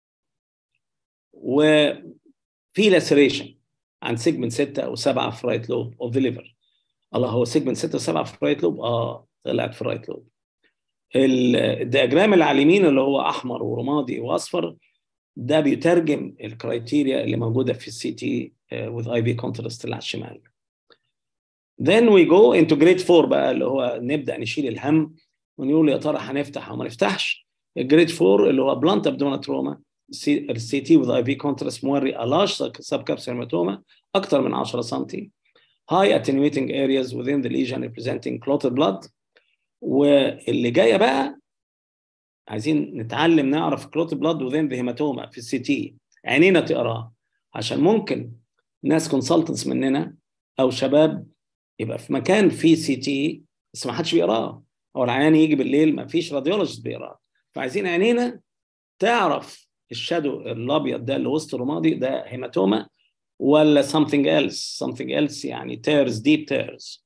وفي لاسريشن عن سيجمنت 6 او 7 في رايت لوب اوف ذا ليفر الله هو سيجمنت 6 و7 في رايت لوب اه طلعت في رايت لوب الدياجرام اللي على اليمين اللي هو احمر ورمادي واصفر ده بيترجم الكرايتيريا اللي موجوده في السي تي with IV contrast اللي على الشمال. Then we go into grade 4 بقى اللي هو نبدا نشيل الهم ونقول يا ترى هنفتح او ما نفتحش. الجريد 4 اللي هو بلانت ابدومينال تروما السي تي with IV contrast موري الاش سب كابسول هيماتوما اكثر من 10 سم. High attenuating areas within the lesion representing clotted blood واللي جايه بقى عايزين نتعلم نعرف كلوت بلاد وذين ذا هيماتوما في السي تي عينينا تقراه عشان ممكن ناس كونسلتنتس مننا او شباب يبقى في مكان فيه سي تي بس ما حدش بيقراه او العيان يجي بالليل ما فيش راديولوجيست بيقراه فعايزين عينينا تعرف الشادو الابيض ده اللي وسط الرمادي ده هيماتوما ولا something else something else يعني tears deep tears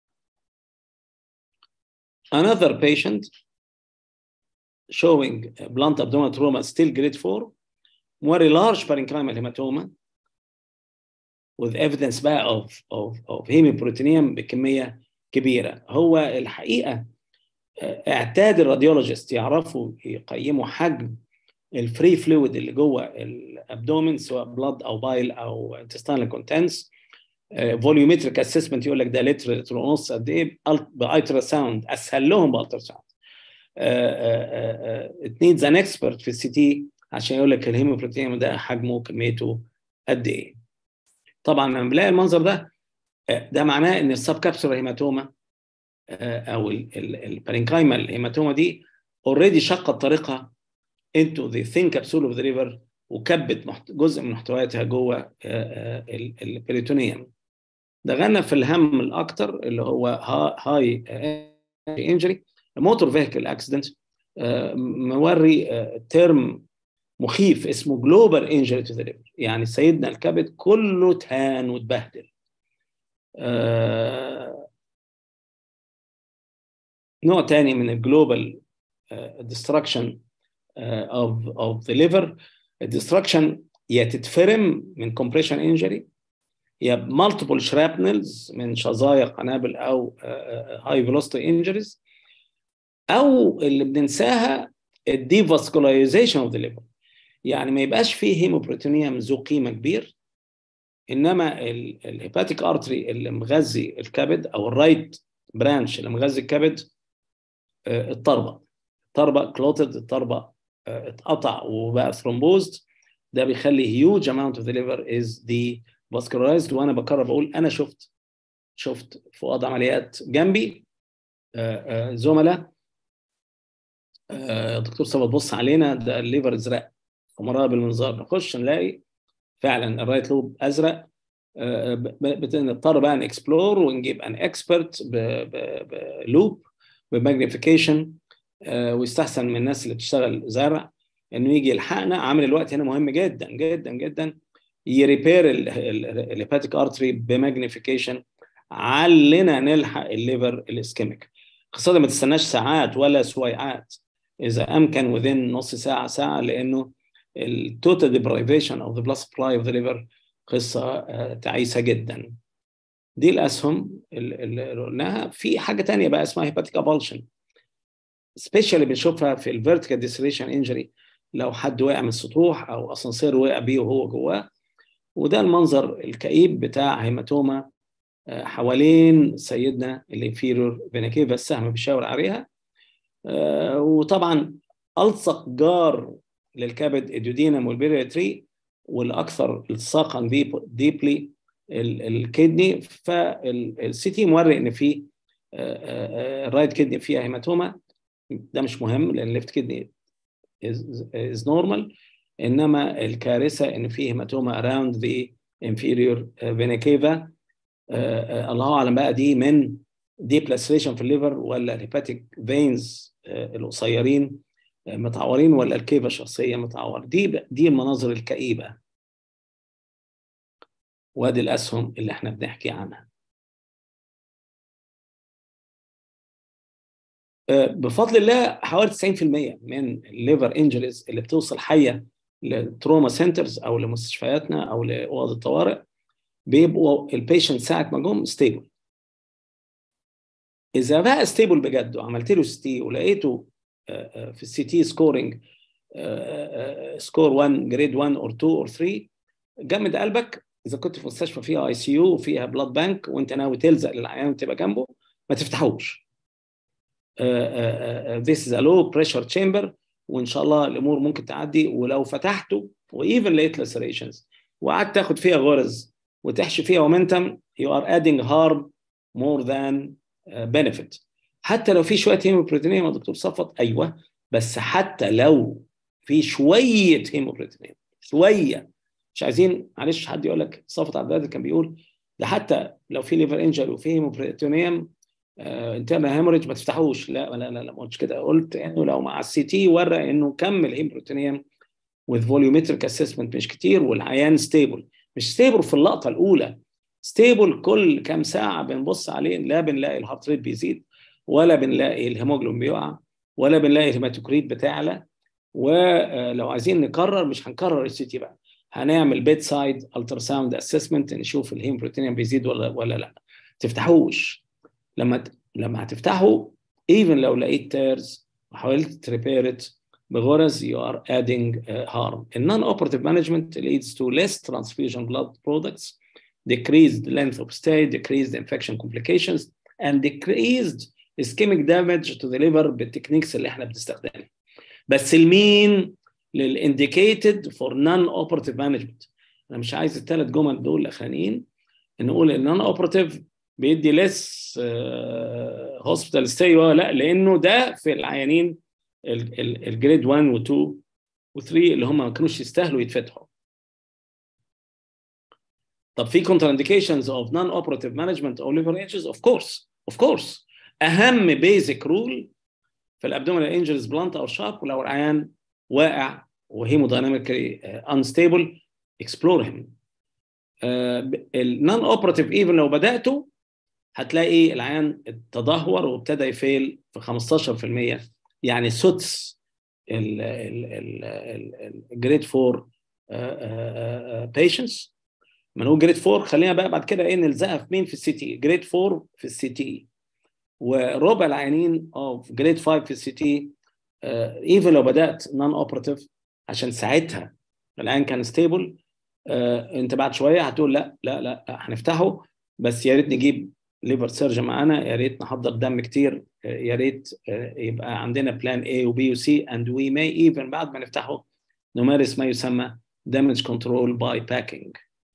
another patient showing blunt abdominal trauma still grade 4 very large parenchymal hematoma with evidence بقى of of of hemiproteineum بكميه كبيره هو الحقيقه اعتاد الراديولوجيست يعرفوا يقيموا حجم الفري فلويد اللي جوه الابدومين سواء بلاد او بايل او intestinal contents فوليومتريك اسسمنت يقول لك ده لتر لتر ونص قد ايه بالترا ساوند اسهل لهم بالترا ساوند ات نيدز ان اكسبرت في السي تي عشان يقول لك الهيموبروتين ده حجمه كميته قد ايه طبعا لما بنلاقي المنظر ده ده معناه ان السب كابسول هيماتوما او البارينكايمال هيماتوما دي اوريدي شقت طريقها انتو ذا ثين كابسول اوف ذا ريفر وكبت جزء من محتوياتها جوه البريتونيوم دخلنا في الهم الاكثر اللي هو هاي انجري موتور فيهيكل اكسيدنت موري ترم مخيف اسمه جلوبال انجري تو ذا ليفر يعني سيدنا الكبد كله تهان واتبهدل نوع تاني من الجلوبال ديستركشن اوف اوف ذا ليفر الديستركشن يا تتفرم من كومبريشن انجري يا مالتيبل شرابنلز من شظايا قنابل او هاي فيلوسيتي انجريز او اللي بننساها الديفاسكولايزيشن اوف ذا ليفر يعني ما يبقاش فيه هيموبروتينيوم ذو قيمه كبير انما الهيباتيك ارتري اللي مغذي الكبد او الرايت برانش اللي مغذي الكبد اتطربق اتطربق كلوتد اتطربق اتقطع وبقى ثرومبوزد ده بيخلي هيوج اماونت اوف ذا ليفر از دي فاسكولارايزد وانا بكرر بقول انا شفت شفت في اوضه عمليات جنبي زملاء دكتور صبا تبص علينا ده الليفر ازرق ومراه بالمنظار نخش نلاقي فعلا الرايت لوب ازرق بنضطر بقى نكسبلور ونجيب ان اكسبرت بلوب بماجنيفيكيشن ويستحسن من الناس اللي بتشتغل زرع انه يجي يلحقنا عامل الوقت هنا مهم جدا جدا جدا يريبير الهيباتيك ارتري بماجنيفيكيشن علنا نلحق الليفر الاسكيميك خاصه ما تستناش ساعات ولا سويعات اذا امكن within نص ساعه ساعه لانه التوتال ديبرايفيشن اوف ذا بلاد سبلاي اوف ذا ليفر قصه تعيسه جدا دي الاسهم اللي قلناها في حاجه تانية بقى اسمها هيباتيك ابالشن سبيشالي بنشوفها في الفيرتيكال ديسليشن انجري لو حد وقع من السطوح او اسانسير وقع بيه وهو جواه وده المنظر الكئيب بتاع هيماتوما حوالين سيدنا الانفيرور فيناكيفا السهم بيشاور عليها وطبعا الصق جار للكبد الدودينم والبيريتري والاكثر التصاقا ديبلي الكدني فالسي تي موري ان في الرايت كدني فيها هيماتوما ده مش مهم لان الليفت كدني از نورمال انما الكارثه ان في هيماتوما اراوند ذا انفيريور فينا كيفا الله اعلم بقى دي من ديبلاسريشن في الليفر ولا الهيباتيك فينز القصيرين متعورين ولا الكيفا الشخصيه متعور دي دي المناظر الكئيبه وادي الاسهم اللي احنا بنحكي عنها بفضل الله حوالي 90% من الليفر انجريز اللي بتوصل حيه للتروما سنترز او لمستشفياتنا او لاوض الطوارئ بيبقوا البيشنت ساعه ما جم ستيبل اذا بقى ستيبل بجد وعملت له سي ولقيته في السي تي سكورنج سكور 1 جريد 1 اور 2 اور 3 جمد قلبك اذا كنت في مستشفى فيها اي سي يو وفيها بلاد بانك وانت ناوي تلزق للعيان وتبقى جنبه ما تفتحوش this is a low pressure chamber وان شاء الله الامور ممكن تعدي ولو فتحته وايفن لقيت lacerations وقعدت تاخد فيها غرز وتحشي فيها مومنتم you are adding harm more than benefit حتى لو في شويه هيموبروتينيوم يا دكتور صفت ايوه بس حتى لو في شويه هيموبروتينيوم شويه مش عايزين معلش حد يقول لك صفت عبد القادر كان بيقول ده حتى لو في ليفر انجل وفي هيموبروتينيوم انترنال هيموريج ما تفتحوش لا لا لا لا ما قلتش كده قلت انه لو مع السي تي ورى انه كم الهيموبروتينيوم with volumetric assessment مش كتير والعيان ستيبل مش ستيبل في اللقطه الاولى ستيبل كل كام ساعه بنبص عليه لا بنلاقي الهارت ريت بيزيد ولا بنلاقي الهيموجلوبين بيقع ولا بنلاقي الهيماتوكريت بتعلى ولو عايزين نكرر مش هنكرر السي تي بقى هنعمل بيت سايد الترا ساوند اسسمنت نشوف الهيموبروتينيوم بيزيد ولا ولا لا تفتحوش لما لما هتفتحوا ايفن لو لقيت تيرز وحاولت تريبيرت بغرز you are adding uh, harm. In non-operative management leads to less transfusion blood products, decreased length of stay, decreased infection complications, and decreased ischemic damage to the liver بالتكنيكس اللي احنا بنستخدمها. بس المين للانديكيتد فور نون اوبراتيف مانجمنت. انا مش عايز الثلاث جمل دول الاخرانيين نقول النون اوبراتيف بيدي ليس هوسبيتال ستاي لا لانه ده في العيانين الجريد 1 و 2 و 3 اللي هم ما كانوش يستاهلوا يتفتحوا طب في كونتر انديكيشنز اوف نون اوبراتيف مانجمنت او ليفر انجز اوف كورس اوف كورس اهم بيزك رول في الابدومينال انجريز بلانت او شارب ولو العيان واقع وهيمودايناميكلي انستيبل اكسبلور هيم النون اوبراتيف ايفن لو بداته هتلاقي العيان تدهور وابتدى يفيل في 15% يعني سدس الجريد 4 بيشنتس ما نقول جريد 4 خلينا بقى بعد كده ايه نلزقها في مين في السي تي جريد 4 في السي تي وربع العيانين اه في جريد 5 في السي تي ايفن لو بدات نون اوبراتيف عشان ساعتها العيان كان ستيبل انت بعد شويه هتقول لا لا لا هنفتحه بس يا ريت نجيب ليفر سيرجن معانا يا ريت نحضر دم كتير يا ريت يبقى عندنا بلان A وبي وسي and we may even بعد ما نفتحه نمارس ما يسمى damage control by packing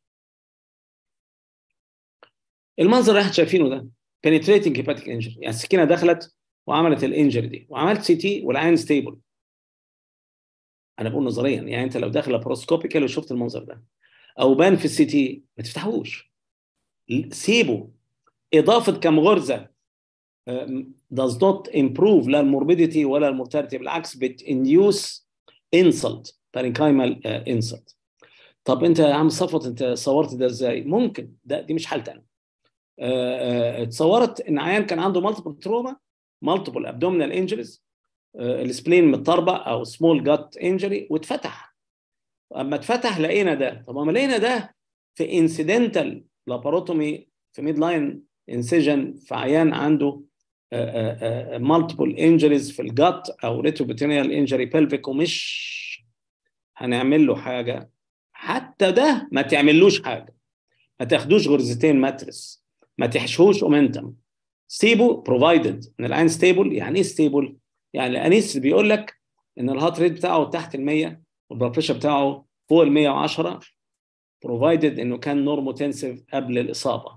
المنظر اللي احنا شايفينه ده penetrating hepatic injury يعني السكينه دخلت وعملت الانجري دي وعملت سي تي والعين ستيبل انا بقول نظريا يعني انت لو داخل لابروسكوبيكال وشفت المنظر ده او بان في السي تي ما تفتحوش سيبه اضافه كم غرزه does not improve لا الموربيديتي ولا المورتاليتي بالعكس بتinduce insult parenchymal insult طب انت يا عم صفوت انت صورت ده ازاي؟ ممكن ده دي مش حالتي انا اتصورت ان عيان كان عنده مالتيبل تروما مالتيبل ابدومينال انجريز السبلين متطربق او سمول جات انجري واتفتح اما اتفتح لقينا ده طب اما لقينا ده في انسيدنتال لاباروتومي في ميد لاين انسيجن في عيان عنده مالتيبل انجريز في الجات او ريتروبيتينيال انجري بلفيك ومش هنعمل له حاجه حتى ده ما تعملوش حاجه ما تاخدوش غرزتين ماتريس ما تحشوش اومنتم سيبه بروفايدد ان العين ستيبل يعني ايه ستيبل؟ يعني الانيس بيقول لك ان الهارت ريت بتاعه تحت ال 100 والبلاد بريشر بتاعه فوق ال 110 بروفايدد انه كان نورموتنسيف قبل الاصابه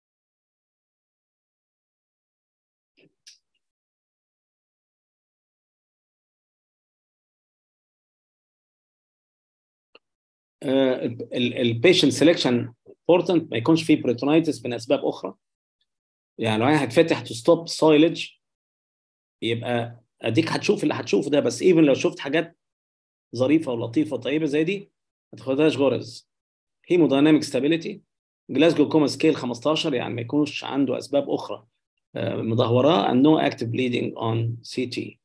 البيشنت سelection important ما يكونش فيه بريتونايتس من اسباب اخرى يعني لو هتفتح تو ستوب سايلج يبقى اديك هتشوف اللي هتشوفه ده بس ايفن لو شفت حاجات ظريفه ولطيفه طيبه زي دي ما تاخدهاش غرز هيمودايناميك ستابيليتي جلاسجو كوما سكيل 15 يعني ما يكونش عنده اسباب اخرى مدهوراه and no active bleeding on CT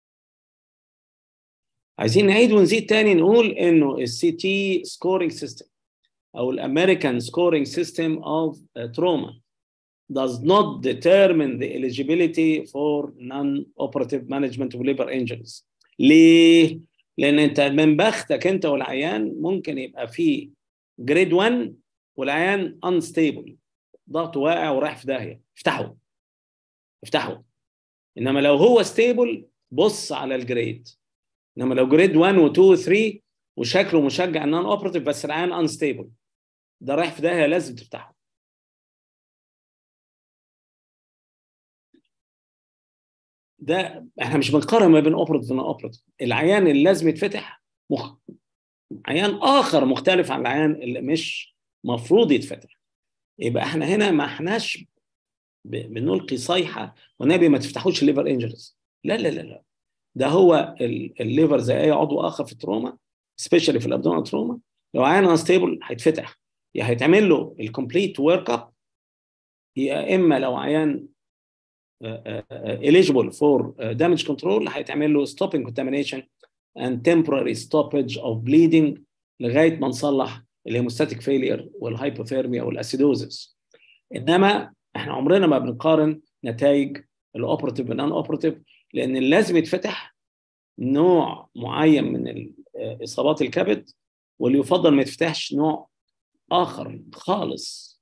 عايزين نعيد ونزيد تاني نقول انه السي تي سكورينج سيستم او الامريكان سكورينج سيستم اوف تروما does not determine the eligibility for non-operative management of liver injuries. ليه؟ لأن أنت من بختك أنت والعيان ممكن يبقى في جريد 1 والعيان unstable ضغطه واقع ورايح في داهية افتحه افتحه إنما لو هو ستيبل بص على الجريد إنما لو جريد 1 و 2 و 3 وشكله مشجع نون اوبراتيف بس العيان unstable ده رايح في داهية لازم تفتحه ده احنا مش بنقارن ما بين اوبراتيف ونون اوبراتيف العيان اللي لازم يتفتح مخ... عيان اخر مختلف عن العيان اللي مش مفروض يتفتح يبقى احنا هنا ما احناش ب... بنلقي صيحه والنبي ما تفتحوش الليفر انجريز لا لا لا لا ده هو الليفر زي اي عضو اخر في التروما سبيشالي في الابدومينال تروما لو عيان انستيبل هيتفتح يا هيتعمل له الكومبليت ورك اب يا اما لو عيان eligible for damage control هيتعمل له stopping contamination and temporary stoppage of bleeding لغايه ما نصلح الهيموستاتيك فيلير والهايبوثيرميا والاسيدوزس انما احنا عمرنا ما بنقارن نتائج الاوبراتيف بالنون اوبراتيف لان لازم يتفتح نوع معين من اصابات الكبد واللي يفضل ما يتفتحش نوع اخر خالص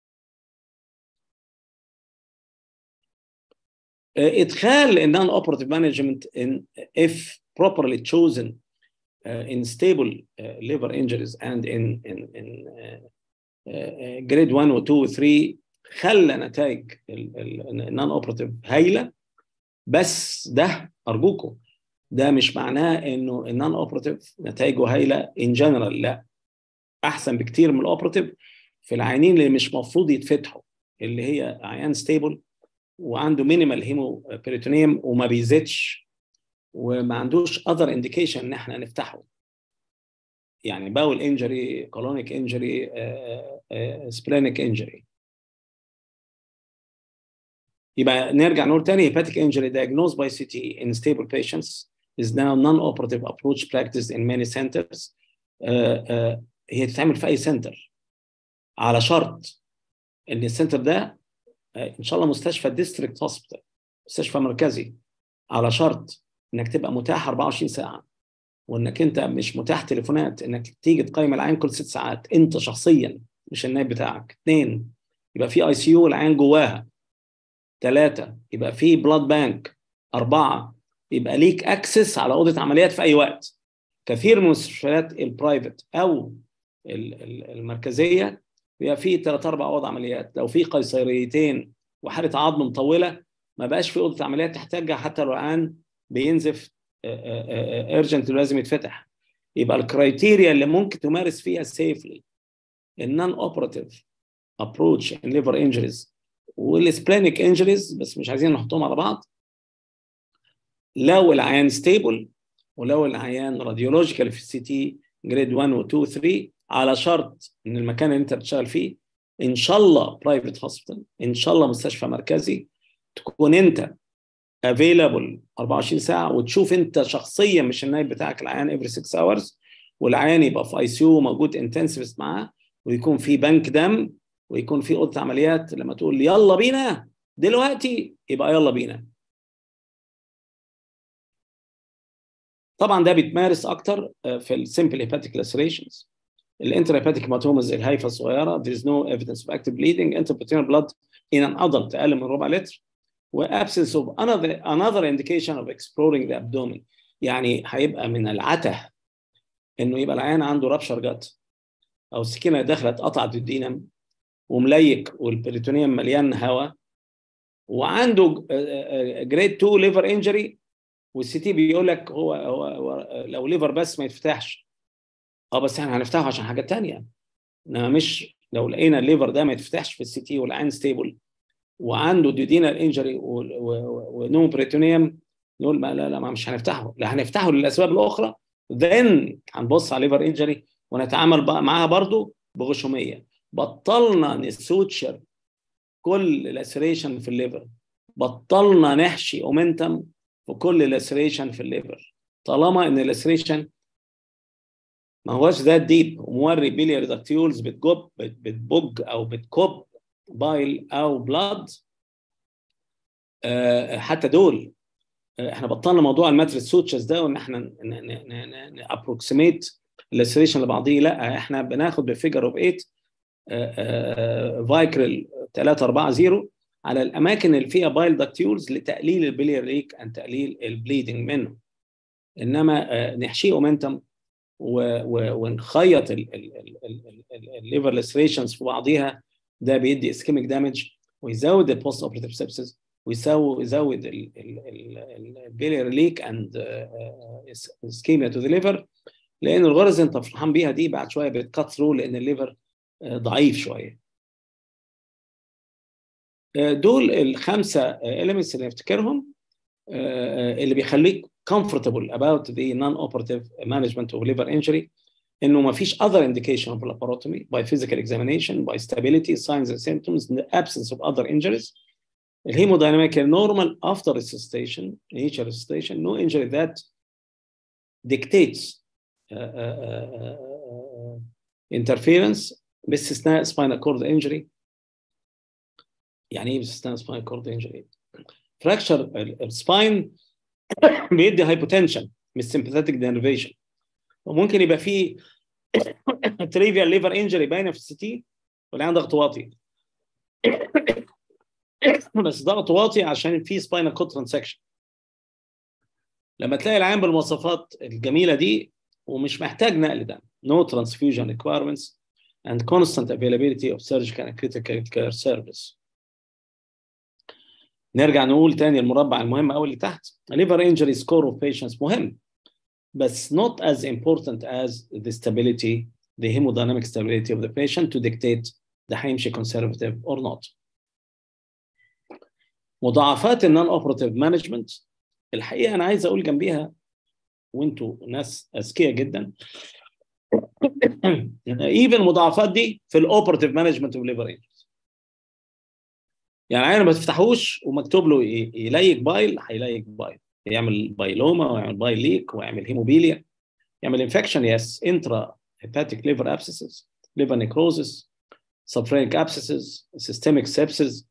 ادخال النون اوبراتيف مانجمنت in if properly chosen uh, in stable uh, liver injuries and in in in uh, grade 1 و 2 و 3 خلى نتائج النون اوبراتيف هايله بس ده ارجوكم ده مش معناه انه النون اوبراتيف نتائجه هايله ان جنرال لا احسن بكتير من الاوبراتيف في العيانين اللي مش مفروض يتفتحوا اللي هي عيان ستيبل وعنده مينيمال هيمو بيريتونيوم وما بيزيدش وما عندوش اذر انديكيشن ان احنا نفتحه يعني باول انجري كولونيك انجري سبلينيك انجري يبقى نرجع نقول تاني hepatic injury diagnosed by CT in stable patients is now non-operative approach practiced in many centers uh, uh, هي تتعمل في اي سنتر على شرط ان السنتر ده ان شاء الله مستشفى ديستريكت هوسبيتال مستشفى مركزي على شرط انك تبقى متاح 24 ساعه وانك انت مش متاح تليفونات انك تيجي تقيم العين كل ست ساعات انت شخصيا مش النائب بتاعك اثنين يبقى في اي سي يو العين جواها ثلاثه يبقى في بلاد بانك اربعه يبقى ليك اكسس على اوضه عمليات في اي وقت كثير من المستشفيات البرايفت او المركزيه بيبقى في ثلاث اربع اوض عمليات لو في قيصريتين وحاله عظم مطوله ما بقاش في اوضه عمليات تحتاجها حتى لو العيان بينزف ايرجنت لازم يتفتح يبقى الكرايتيريا اللي ممكن تمارس فيها سيفلي النون اوبراتيف ابروتش ان ليفر انجريز والسبلينيك انجريز بس مش عايزين نحطهم على بعض لو العيان ستيبل ولو العيان راديولوجيكال في السي تي جريد 1 و 2 و 3 على شرط ان المكان اللي انت بتشتغل فيه ان شاء الله برايفت هوسبيتال ان شاء الله مستشفى مركزي تكون انت افيلابل 24 ساعه وتشوف انت شخصيا مش النايب بتاعك العيان افري 6 اورز والعيان يبقى في اي سي يو موجود انتنسيفست معاه ويكون في بنك دم ويكون في اوضه عمليات لما تقول يلا بينا دلوقتي يبقى يلا بينا طبعا ده بيتمارس اكتر في السمبل هيباتيك لاسريشنز الانتر هيباتيك هيماتومز الهايفه الصغيره there is no evidence of active bleeding intraperitoneal blood in an adult اقل من ربع لتر وابسنس of another another indication of exploring the abdomen يعني هيبقى من العته انه يبقى العيان عنده رابشر جات او السكينه دخلت قطعت الدينم ومليك والبريتونيوم مليان هواء وعنده جريد 2 ليفر انجري والسي تي بيقول لك هو, هو, هو لو ليفر بس ما يتفتحش اه بس احنا هنفتحه عشان حاجه ثانيه انما مش لو لقينا الليفر ده ما يتفتحش في السي تي والعين ستيبل وعنده ديودينال انجري ونو بريتونيوم نقول ما لا لا ما مش هنفتحه لا هنفتحه للاسباب الاخرى ذن هنبص على ليفر انجري ونتعامل بقى معاها برضو بغشوميه بطلنا نسوتشر كل لاسريشن في الليفر بطلنا نحشي اومنتم في كل لاسريشن في الليفر طالما ان اللاسريشن ما هوش ذات ديب وموري بيليار داكتيولز بتجب بتبج او بتكب بايل او بلاد أه حتى دول احنا بطلنا موضوع الماتريس سوتشرز ده وان احنا ابروكسيميت اللاسريشن لبعضيه لا احنا بناخد بفيجر اوف 8 فايكرل 3 4 0 على الاماكن اللي فيها بايل داكتيولز لتقليل البلير ليك ان تقليل البليدنج منه انما نحشيه اومنتم ونخيط الليفر لاسريشنز في بعضيها ده بيدي اسكيميك دامج ويزود البوست اوبريتيف سيبسز ويزود البيلير ليك اند اسكيميا تو ذا ليفر لان الغرز انت فرحان بيها دي بعد شويه بتكت ثرو لان الليفر ضعيف شويه دول الخمسه elements اللي نفتكرهم اللي بيخليك comfortable about the non-operative management of liver injury انه ما فيش other indication of laparotomy by physical examination by stability signs and symptoms in the absence of other injuries الهيمودynamic normal after resuscitation initial resuscitation no injury that dictates uh, uh, uh, interference باستثناء spinal cord injury يعني ايه باستثناء spinal cord injury fracture السباين بيدي هايبوتنشن مش sympathetic denervation وممكن يبقى فيه تريفيال ليفر انجري باينه في السي تي والعيان ضغط واطي بس ضغط واطي عشان في سباينال كود ترانسكشن لما تلاقي العيان بالمواصفات الجميله دي ومش محتاج نقل دم no transfusion requirements and constant availability of surgical and critical care service نرجع نقول تاني المربع المهم قوي اللي تحت liver injury score of patients مهم بس not as important as the stability the hemodynamic stability of the patient to dictate ده هيمشي conservative or not مضاعفات النون اوبراتيف مانجمنت الحقيقه انا عايز اقول جنبيها وانتوا ناس اذكياء جدا ايفن المضاعفات دي في الاوبراتيف مانجمنت اوف ليفر انجرز يعني عين ما تفتحوش ومكتوب له يليك بايل هيليك بايل يعمل بايلوما ويعمل بايل ليك ويعمل هيموبيليا يعمل انفكشن يس انترا هيباتيك ليفر ابسيسز ليفر نيكروزس سبفرينيك ابسيسز سيستميك سيبسز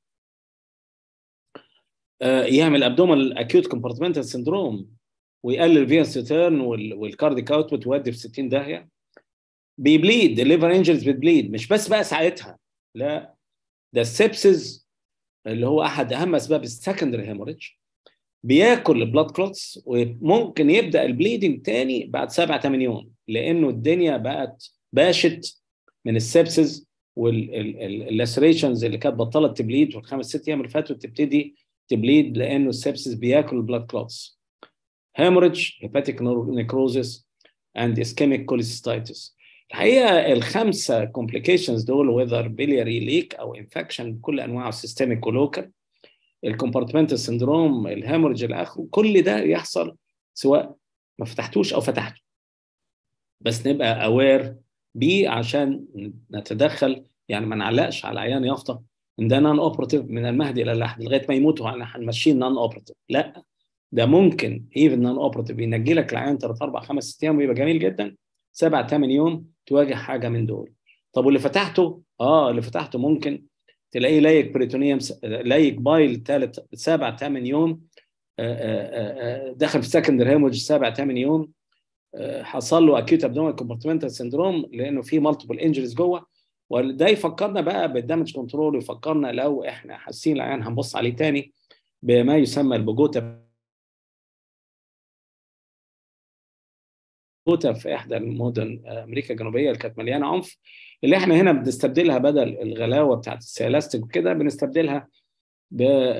يعمل ابدومال اكيوت كومبارتمنتال سندروم ويقلل فينس ريتيرن والكارديك اوتبوت ويودي في 60 داهيه بيبليد الليفر انجرز بتبليد مش بس بقى ساعتها لا ده السبسز اللي هو احد اهم اسباب السكندري هيموريدج بياكل البلاد كلوتس وممكن يبدا البليدنج تاني بعد سبع ثمان يوم لانه الدنيا بقت باشت من السبسز واللاسريشنز اللي كانت بطلت تبليد في الخمس ست ايام اللي فاتوا تبتدي تبليد لانه السبسس بياكل البلاد كلوتس hemorrhage hepatic necrosis and ischemic cholecystitis الحقيقه الخمسه كومبليكيشنز دول وذر بيلياري ليك او انفكشن بكل انواعه سيستميك ولوكال الكومبارتمنتال سندروم الهامورج الاخر كل ده يحصل سواء ما فتحتوش او فتحته بس نبقى اوير بيه عشان نتدخل يعني ما نعلقش على عيان يافطه ان ده نون اوبراتيف من المهدي الى اللحد لغايه ما يموتوا احنا هنمشيه نون اوبراتيف لا ده ممكن ايفن نون اوبراتيف ينجي لك العيان 3 4 5 ايام ويبقى جميل جدا سبع ثمان يوم تواجه حاجه من دول طب واللي فتحته اه اللي فتحته ممكن تلاقيه لايك بريتونيوم لايك بايل ثالث سبع ثمان يوم دخل في سكندري هيموج سبع ثمان يوم حصل له اكيوت ابدومينال كومبارتمنتال سندروم لانه في مالتيبل انجريز جوه وده يفكرنا بقى بالدامج كنترول ويفكرنا لو احنا حاسين العيان هنبص عليه تاني بما يسمى البوجوتا بوجوتا في احدى المدن امريكا الجنوبيه اللي كانت مليانه عنف اللي احنا هنا بنستبدلها بدل الغلاوه بتاعت السيلاستيك وكده بنستبدلها ب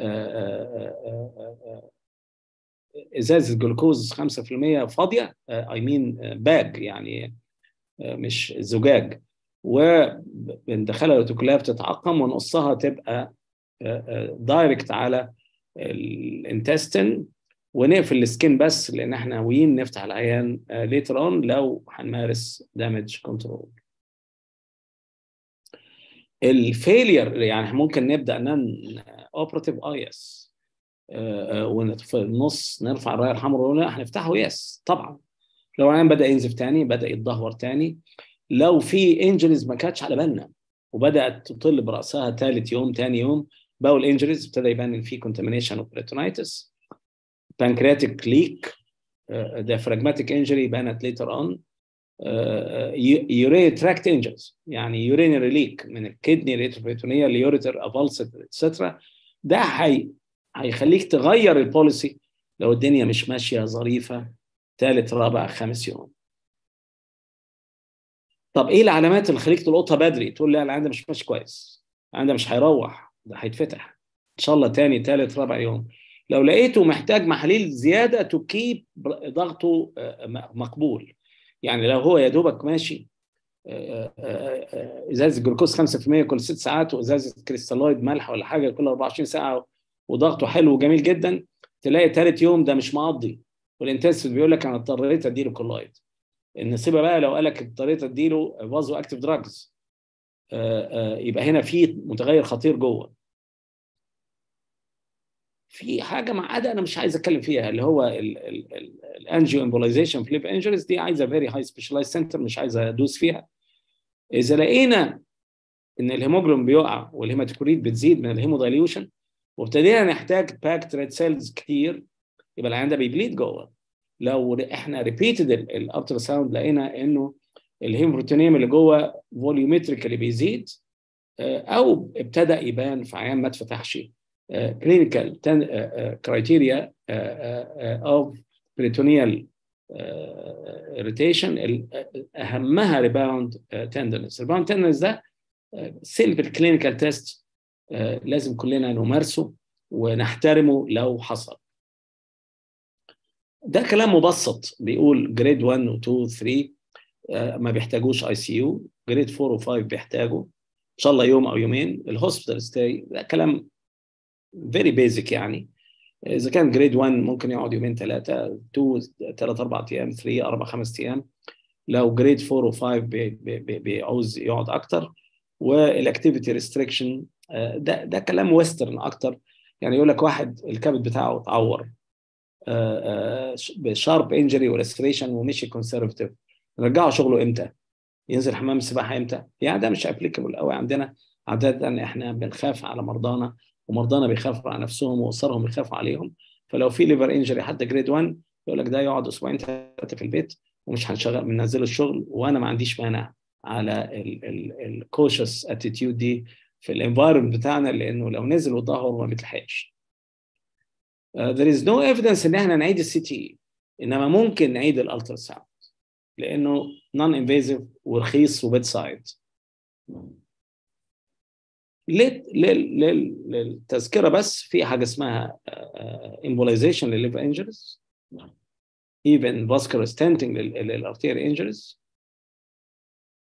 ازازه جلوكوز 5% فاضيه اي مين باج يعني مش زجاج وبندخلها الاوتوكلاف تتعقم ونقصها تبقى دايركت على الانتستين ونقفل السكين بس لان احنا ناويين نفتح العيان ليتر اون لو هنمارس دامج كنترول الفيلير يعني ممكن نبدا نن اوبراتيف اه يس وفي النص نرفع الرايه الحمراء ونقول لا هنفتحه يس طبعا لو العيان بدا ينزف تاني بدا يتدهور تاني لو في انجريز ما كانتش على بالنا وبدات تطل براسها ثالث يوم ثاني يوم باول انجريز ابتدى يبان ان في كونتامينيشن اوف بريتونايتس بانكرياتيك ليك diaphragmatic انجري بانت ليتر اون يوري تراكت انجريز يعني يورينري ليك من الكدني ريتروبريتونيه ليوريتر افالسيت اتسترا ده هي هيخليك تغير البوليسي لو الدنيا مش ماشيه ظريفه ثالث رابع خامس يوم طب ايه العلامات اللي خليك تلقطها بدري تقول لا العيان ده مش ماشي كويس العيان ده مش هيروح ده هيتفتح ان شاء الله تاني ثالث رابع يوم لو لقيته محتاج محاليل زياده تكيب ضغطه مقبول يعني لو هو يا دوبك ماشي ازازه جلوكوز 5% كل ست ساعات وازازه كريستالويد ملح ولا حاجه كل 24 ساعه وضغطه حلو وجميل جدا تلاقي ثالث يوم ده مش مقضي والانتنسيف بيقول لك انا اضطريت اديله كولايد النصيبه بقى لو قال لك اضطريت اديله فازو اكتيف دراجز يبقى هنا في متغير خطير جوه في حاجه معقده انا مش عايز اتكلم فيها اللي هو الانجيو امبولايزيشن في ليف انجريز دي عايزه فيري هاي سبيشاليز سنتر مش عايز ادوس فيها اذا لقينا ان الهيموجلوبين بيقع والهيماتوكريت بتزيد من الهيمودايليوشن وابتدينا نحتاج باكت ريد سيلز كتير يبقى العيان ده بيبليد جوه لو احنا ريبيتد الالترا ساوند لقينا انه الهيمبروتينيوم اللي جوه فوليومتريكالي بيزيد او ابتدى يبان في عيان ما اتفتحش كلينيكال كرايتيريا اوف بريتونيال اريتيشن اهمها ريباوند تندنس ريباوند تندنس ده سيمبل كلينيكال تيست لازم كلنا نمارسه ونحترمه لو حصل ده كلام مبسط بيقول جريد 1 و 2 و 3 ما بيحتاجوش اي سي يو جريد 4 و 5 بيحتاجوا ان شاء الله يوم او يومين الهوسبيتال ستاي ده كلام فيري بيزك يعني اذا كان جريد 1 ممكن يقعد يومين ثلاثه 2 ثلاث اربع ايام 3 اربع خمس ايام لو جريد 4 و5 بيعوز يقعد اكتر والاكتيفيتي ريستريكشن ده ده كلام ويسترن اكتر يعني يقول لك واحد الكبد بتاعه اتعور بشارب انجري وريستريشن ومشي كونسرفتيف نرجعه شغله امتى؟ ينزل حمام السباحه امتى؟ يعني ده مش ابليكابل قوي عندنا عاده احنا بنخاف على مرضانا ومرضانا بيخافوا على نفسهم واسرهم بيخافوا عليهم فلو في ليفر انجري حتى جريد 1 يقول لك ده يقعد اسبوعين ثلاثه في البيت ومش هنشغل بننزله الشغل وانا ما عنديش مانع على الكوشس اتيتيود دي في الانفايرمنت بتاعنا لانه لو نزل وظهر ما بيتلحقش. Uh, there is no evidence ان احنا نعيد السي تي انما ممكن نعيد الالترا ساوند لانه نون انفيزيف ورخيص وبيد سايد. للتذكره بس في حاجه اسمها امبولايزيشن للليفر انجريز ايفن فاسكولار ستنتنج للارتيري انجريز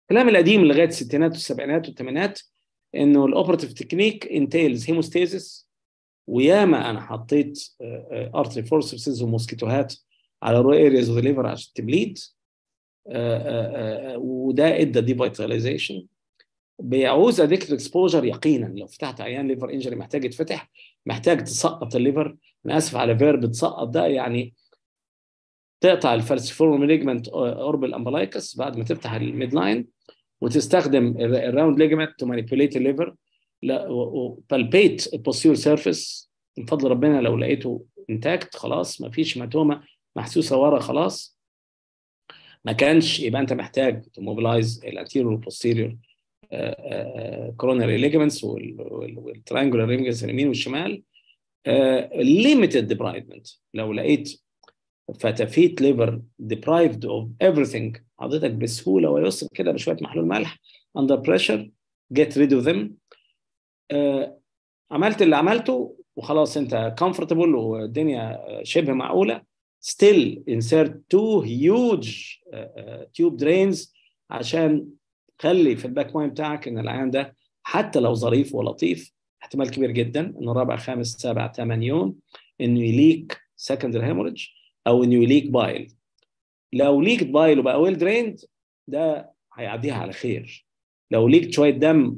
الكلام القديم لغايه الستينات والسبعينات والثمانينات انه الاوبراتيف تكنيك انتيلز هيموستاسيس وياما انا حطيت ارتري فورسبسز وموسكيتوهات على رو ارياز اوف ليفر عشان تبليد وده ادى ديفيتاليزيشن بيعوز اديكت اكسبوجر يقينا لو فتحت عيان ليفر انجري محتاج يتفتح محتاج تسقط الليفر انا اسف على فيرب تسقط ده يعني تقطع الفالسيفورم ليجمنت اوربل امبلايكس بعد ما تفتح الميد لاين وتستخدم الراوند ليجمنت تو مانيبيوليت الليفر بالبيت البوستير سيرفيس من فضل ربنا لو لقيته انتاكت خلاص ما فيش ماتومه محسوسه ورا خلاص ما كانش يبقى انت محتاج تموبلايز الانتيريور والبوستيريور كوروناري ليجمنتس والترانجولار ليجمنتس اليمين والشمال ليميتد ديبرايدمنت لو لقيت فتافيت ليفر deprived of everything حضرتك بسهوله ويسر كده بشويه محلول ملح under pressure get rid of them آه عملت اللي عملته وخلاص انت comfortable والدنيا شبه معقوله still insert two huge uh, uh, tube drains عشان خلي في الباك ماين بتاعك ان العيان ده حتى لو ظريف ولطيف احتمال كبير جدا انه رابع خامس سابع ثمان يوم انه يليك secondary hemorrhage او انه يليك بايل لو ليكت بايل وبقى ويل دريند ده هيعديها على خير لو ليكت شويه دم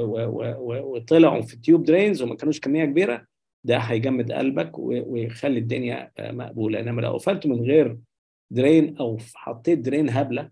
وطلعوا في التيوب درينز وما كانوش كميه كبيره ده هيجمد قلبك ويخلي الدنيا مقبوله انما لو قفلت من غير درين او حطيت درين هبله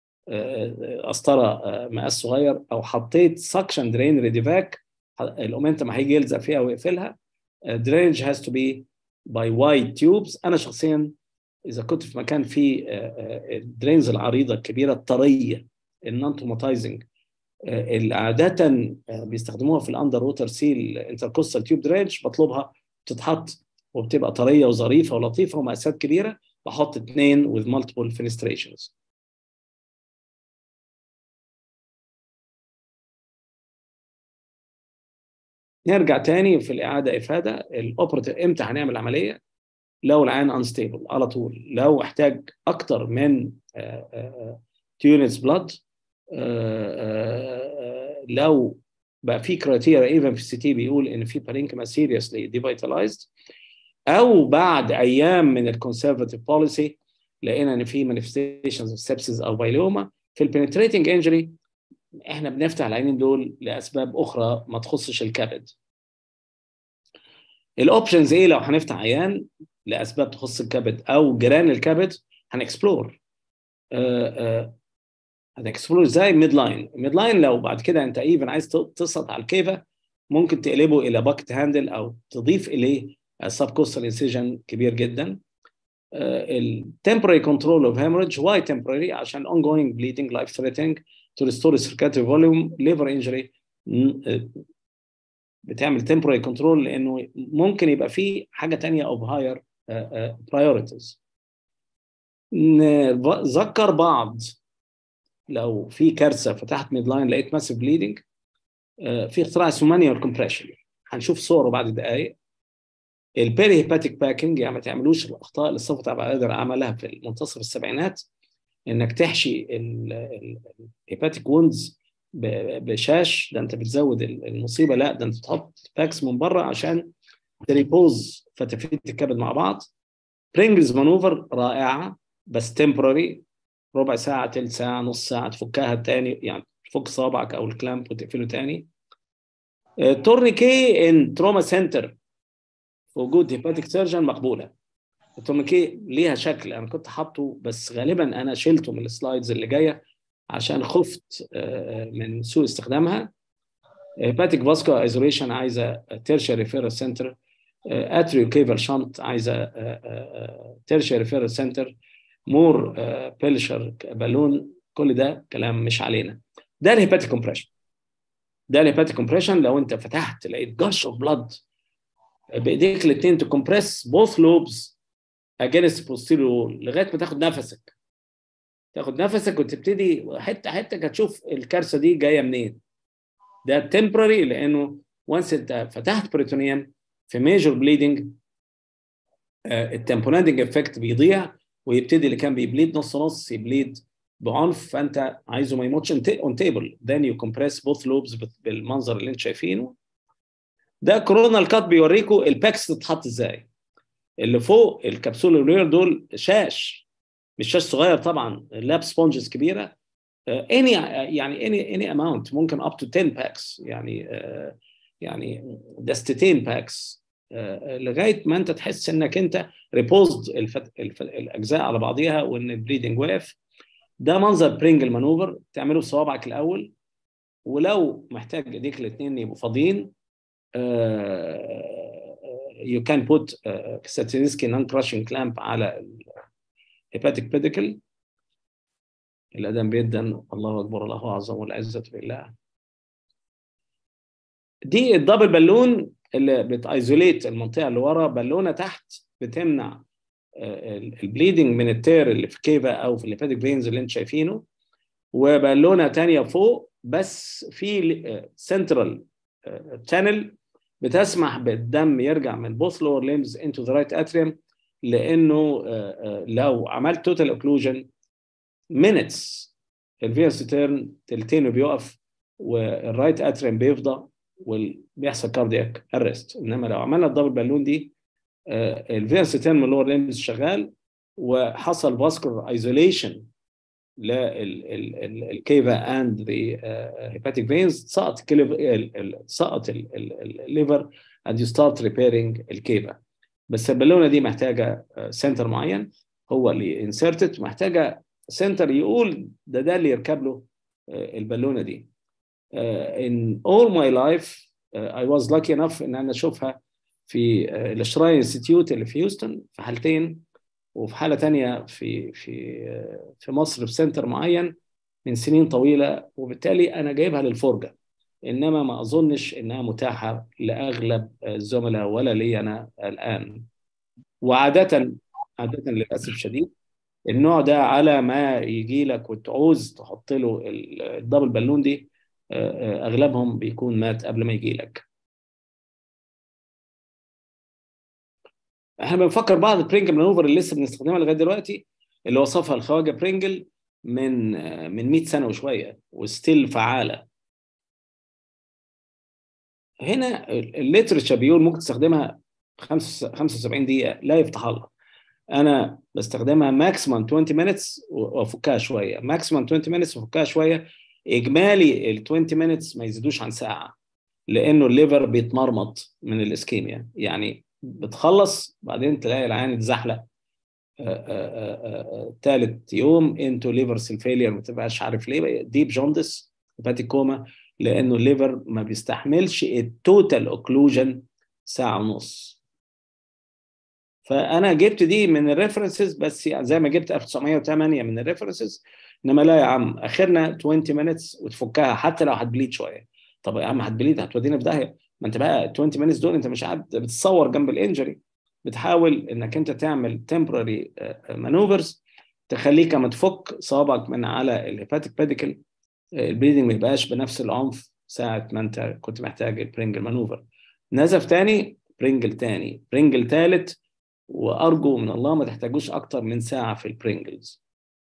قسطره مقاس صغير او حطيت سكشن درين ريديفاك الاومنتم هيجي يلزق فيها ويقفلها درينج هاز تو بي باي وايد تيوبز انا شخصيا اذا كنت في مكان فيه الدرينز العريضه الكبيره الطريه النون توماتايزنج اللي عاده بيستخدموها في الاندر ووتر سيل انتركوستال تيوب درينج بطلبها بتتحط وبتبقى طريه وظريفه ولطيفه ومقاسات كبيره بحط اثنين with multiple fenestrations نرجع تاني في الاعاده افاده الاوبراتيف امتى هنعمل عمليه لو العين انستيبل على طول لو احتاج اكتر من تيونتس بلاد لو بقى في كرايتيريا ايفن في السي تي بيقول ان في بارينكما سيريسلي ديفيتالايزد او بعد ايام من الكونسرفاتيف بوليسي لقينا ان في مانيفستيشنز اوف سبسيس او بايلوما في البنتريتنج انجري احنا بنفتح العينين دول لاسباب اخرى ما تخصش الكبد الاوبشنز ايه لو هنفتح عيان لاسباب تخص الكبد او جيران الكبد هنكسبلور هنكسبلور ازاي ميد لاين ميد لاين لو بعد كده انت ايفن عايز تسقط على الكيفه ممكن تقلبه الى باكت هاندل او تضيف اليه سب كوستال انسيجن كبير جدا التمبرري كنترول اوف هيموريدج واي تمبرري عشان ongoing bleeding life threatening to restore circulatory volume liver injury بتعمل temporary control لانه ممكن يبقى فيه حاجه تانية of higher uh, uh, priorities نذكر بعض لو في كارثه فتحت ميد لاين لقيت ماسيف بليدنج في اختراع اسمه مانيوال كومبريشن هنشوف صوره بعد دقائق البيري هيباتيك باكينج يعني ما تعملوش الاخطاء اللي الصفة عبد القادر عملها في منتصف السبعينات انك تحشي الهيباتيك ووندز بشاش ده انت بتزود المصيبه لا ده انت تحط باكس من بره عشان تريبوز فتافيت الكبد مع بعض برينجلز مانوفر رائعه بس تمبرري ربع ساعه تلت ساعه نص ساعه تفكها تاني يعني تفك صابعك او الكلامب وتقفله تاني تورنيكي ان تروما سنتر في وجود هيباتيك سيرجن مقبوله التورنيكي ليها شكل انا كنت حاطه بس غالبا انا شلته من السلايدز اللي جايه عشان خفت من سوء استخدامها هيباتيك فاسكو ايزوليشن عايزه تيرشيري ريفيرال سنتر اتريو كيفال شنط عايزه تيرشيري ريفيرال سنتر مور بيلشر بالون كل ده كلام مش علينا ده الهيباتيك كومبريشن ده الهيباتيك كومبريشن لو انت فتحت لقيت جاش اوف بلاد بايديك الاثنين تكمبريس بوث لوبز اجينست بوستيريور لغايه ما تاخد نفسك تاخد نفسك وتبتدي حته حته هتشوف الكارثه دي جايه منين ده تمبرري لانه وانس انت فتحت بريتونيوم في ميجور بليدنج التمبوناندنج افكت بيضيع ويبتدي اللي كان بيبليد نص نص يبليد بعنف فانت عايزه ما يموتش اون تيبل then you compress both lobes بالمنظر اللي انت شايفينه ده كورونال كات بيوريكم الباكس تتحط ازاي اللي فوق الكبسول دول شاش مش شاش صغير طبعا لاب سبونجز كبيره اني يعني اني اني اماونت ممكن اب تو 10 باكس يعني uh, يعني دستتين باكس uh, لغايه ما انت تحس انك انت ريبوزد الفت... الف... الاجزاء على بعضيها وان البليدنج واقف ده منظر برينجل مانوفر تعمله بصوابعك الاول ولو محتاج ايديك الاثنين يبقوا فاضيين you can put Satirisky non-crushing clamp على hepatic pedicle الأذان بيدا الله أكبر الله أعظم والعزة بالله دي الدبل بالون اللي بتايزوليت المنطقة اللي ورا بالونة تحت بتمنع البليدنج من التير اللي في كيفا أو في الهيباتيك فينز اللي انت شايفينه وبالونة تانية فوق بس في سنترال تانل بتسمح بالدم يرجع من both lower limbs into the right atrium لانه لو عملت توتال اوكلوجن minutes الفينس تيرن تلتين بيقف والرايت اتريم بيفضى وبيحصل كاردياك ارست انما لو عملنا الدبل بالون دي الفينس تيرن من اللور ليمز شغال وحصل فاسكولار ايزوليشن للكيفا اند ذا هيباتيك فينز سقط سقط الليفر and you start repairing الكيفا بس البالونه دي محتاجه سنتر معين هو اللي انسرتد محتاجه سنتر يقول ده ده اللي يركب له البالونه دي in all my life I was lucky enough ان انا اشوفها في الشراين انستيتيوت اللي في هيوستن في حالتين وفي حاله تانية في في في مصر في سنتر معين من سنين طويله وبالتالي انا جايبها للفرجه انما ما اظنش انها متاحه لاغلب الزملاء ولا لي انا الان وعاده عاده للاسف الشديد النوع ده على ما يجي لك وتعوز تحط له الدبل بالون دي اغلبهم بيكون مات قبل ما يجي لك احنا بنفكر بعض البرينجل مانوفر اللي لسه بنستخدمها لغايه دلوقتي اللي وصفها الخواجه برينجل من من 100 سنه وشويه وستيل فعاله هنا الليترشر بيقول ممكن تستخدمها 75 دقيقه لا يفتح الله انا بستخدمها ماكسيمم 20 مينتس وافكها شويه ماكسيمم 20 مينتس وافكها شويه اجمالي ال 20 مينتس ما يزيدوش عن ساعه لانه الليفر بيتمرمط من الاسكيميا يعني بتخلص بعدين تلاقي العيان اتزحلق ثالث يوم انتو ليفر سيل فيلير ما تبقاش عارف ليه ديب جوندس هيباتيك كوما لانه الليفر ما بيستحملش التوتال اوكلوجن ساعه ونص فانا جبت دي من الريفرنسز بس يعني زي ما جبت 1908 من الريفرنسز انما لا يا عم اخرنا 20 مينتس وتفكها حتى لو هتبليد شويه طب يا عم هتبليد هتودينا في داهيه ما انت بقى 20 مينتس دول انت مش قاعد بتصور جنب الانجري بتحاول انك انت تعمل تمبرري مانوفرز تخليك اما تفك صابعك من على الهيباتيك بيديكل البليدنج ما يبقاش بنفس العنف ساعه ما انت كنت محتاج البرينجل مانوفر نزف تاني برينجل تاني برينجل تالت وارجو من الله ما تحتاجوش اكتر من ساعه في البرينجلز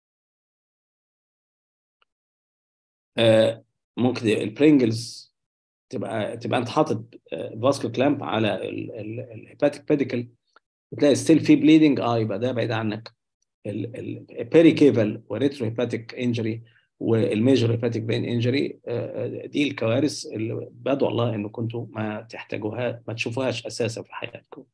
آه ممكن البرينجلز تبقى تبقى انت حاطط فاسكو كلامب على الهيباتيك بيديكل وتلاقي ستيل في بليدنج اه يبقى ده بعيد عنك البيريكيفال وريترو هيباتيك انجري والميجر هيباتيك بين انجري دي الكوارث اللي بدعو الله انه كنتوا ما تحتاجوها ما تشوفوهاش اساسا في حياتكم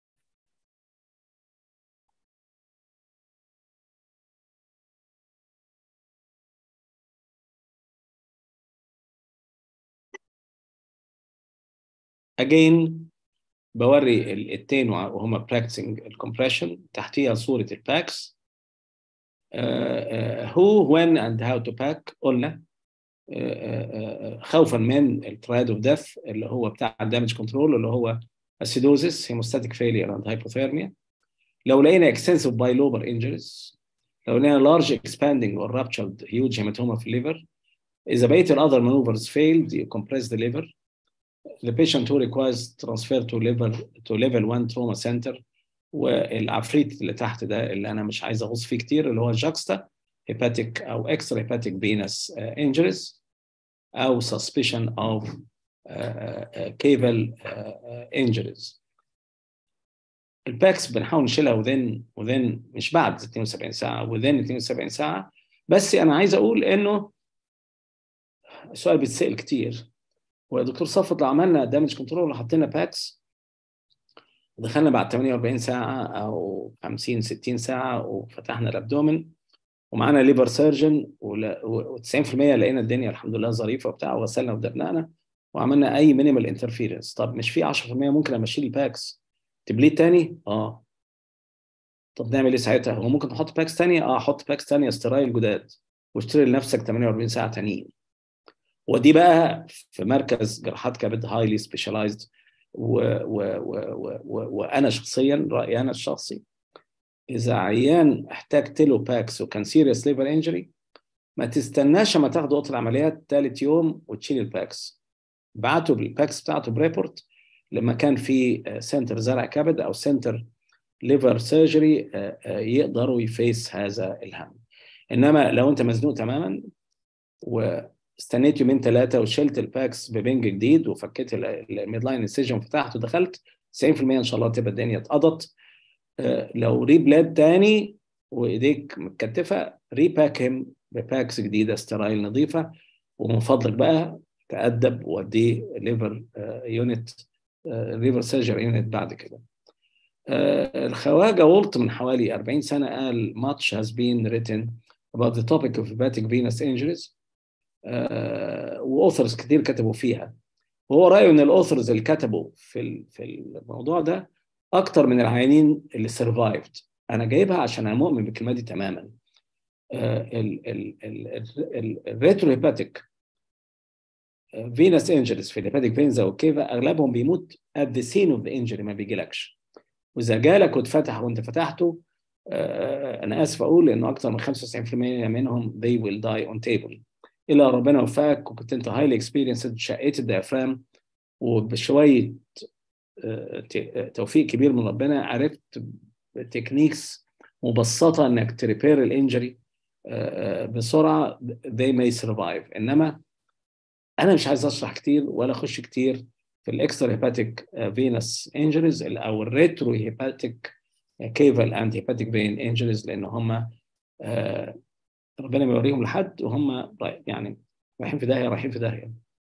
again بوري التين وهم براكتسنج الكومبريشن تحتيها صورة الباكس هو when and how to pack قلنا خوفا من الترايد اوف ديث اللي هو بتاع الدامج كنترول اللي هو acidosis hemostatic failure and hypothermia لو لقينا extensive bilobar injuries لو لقينا large expanding or ruptured huge hematoma في الليفر إذا بقية ال other maneuvers failed you compress the liver the patient who requires transfer to level to level 1 trauma center والعفريت اللي تحت ده اللي انا مش عايز اغوص فيه كتير اللي هو الجاكستا hepatic او extra hepatic venous uh, injuries او suspicion of uh, uh, caval uh, injuries الباكس بنحاول نشيلها within within مش بعد 72 ساعه within 72 ساعه بس انا عايز اقول انه السؤال بيتسال كتير ودكتور صفت لو عملنا دامج كنترول وحطينا باكس ودخلنا بعد 48 ساعه او 50 60 ساعه وفتحنا الابدومن ومعانا ليبر سيرجن و90% لقينا الدنيا الحمد لله ظريفه وبتاع وغسلنا ودبنانا وعملنا اي مينيمال انترفيرنس طب مش في 10% ممكن امشي الباكس تبليد تاني؟ اه طب نعمل ايه ساعتها؟ هو ممكن نحط باكس تانية؟ اه احط باكس تانية استرايل جداد واشتري لنفسك 48 ساعه تانيين ودي بقى في مركز جراحات كبد هايلي سبيشاليزد وانا شخصيا رايي انا الشخصي اذا عيان احتاجت له باكس وكان سيريس ليفر انجري ما تستناش اما تاخد اوضه العمليات ثالث يوم وتشيل الباكس بعتوا بالباكس بتاعته بريبورت لما كان في سنتر زرع كبد او سنتر ليفر سيرجري يقدروا يفيس هذا الهم انما لو انت مزنوق تماما واستنيت يومين ثلاثه وشلت الباكس ببنج جديد وفكيت الميد لاين انسيجن وفتحت ودخلت 90% ان شاء الله تبقى الدنيا اتقضت لو ريبلاد تاني وايديك متكتفه ريباكهم بباكس جديده سترايل نظيفه ومن فضلك بقى تأدب ووديه ليفر يونت ليفر سيرجري يونت بعد كده الخواجه وولت من حوالي 40 سنه قال much has been written about the topic of hepatic venous injuries واوثرز كتير كتبوا فيها وهو رايه ان الاوثرز اللي كتبوا في في الموضوع ده اكتر من العيانين اللي سرفايفد انا جايبها عشان انا مؤمن بالكلمه دي تماما الريترو هيباتيك فينس انجريز في الهيباتيك فينز او الكيفا اغلبهم بيموت at the scene of the injury ما بيجيلكش واذا جالك واتفتح وانت فتحته انا اسف اقول انه اكتر من 95% منهم they will die on table الا ربنا وفقك وكنت انت هايلي اكسبيرينسد شقيت الديافرام وبشويه توفيق كبير من ربنا عرفت تكنيكس مبسطه انك تريبير الانجري بسرعه they may survive انما انا مش عايز اشرح كتير ولا اخش كتير في الاكسترا هيباتيك فينس انجريز او الريترو هيباتيك كيفال اند هيباتيك فين انجريز لان هم ربنا بيوريهم لحد وهم يعني رايحين في داهيه رايحين في داهيه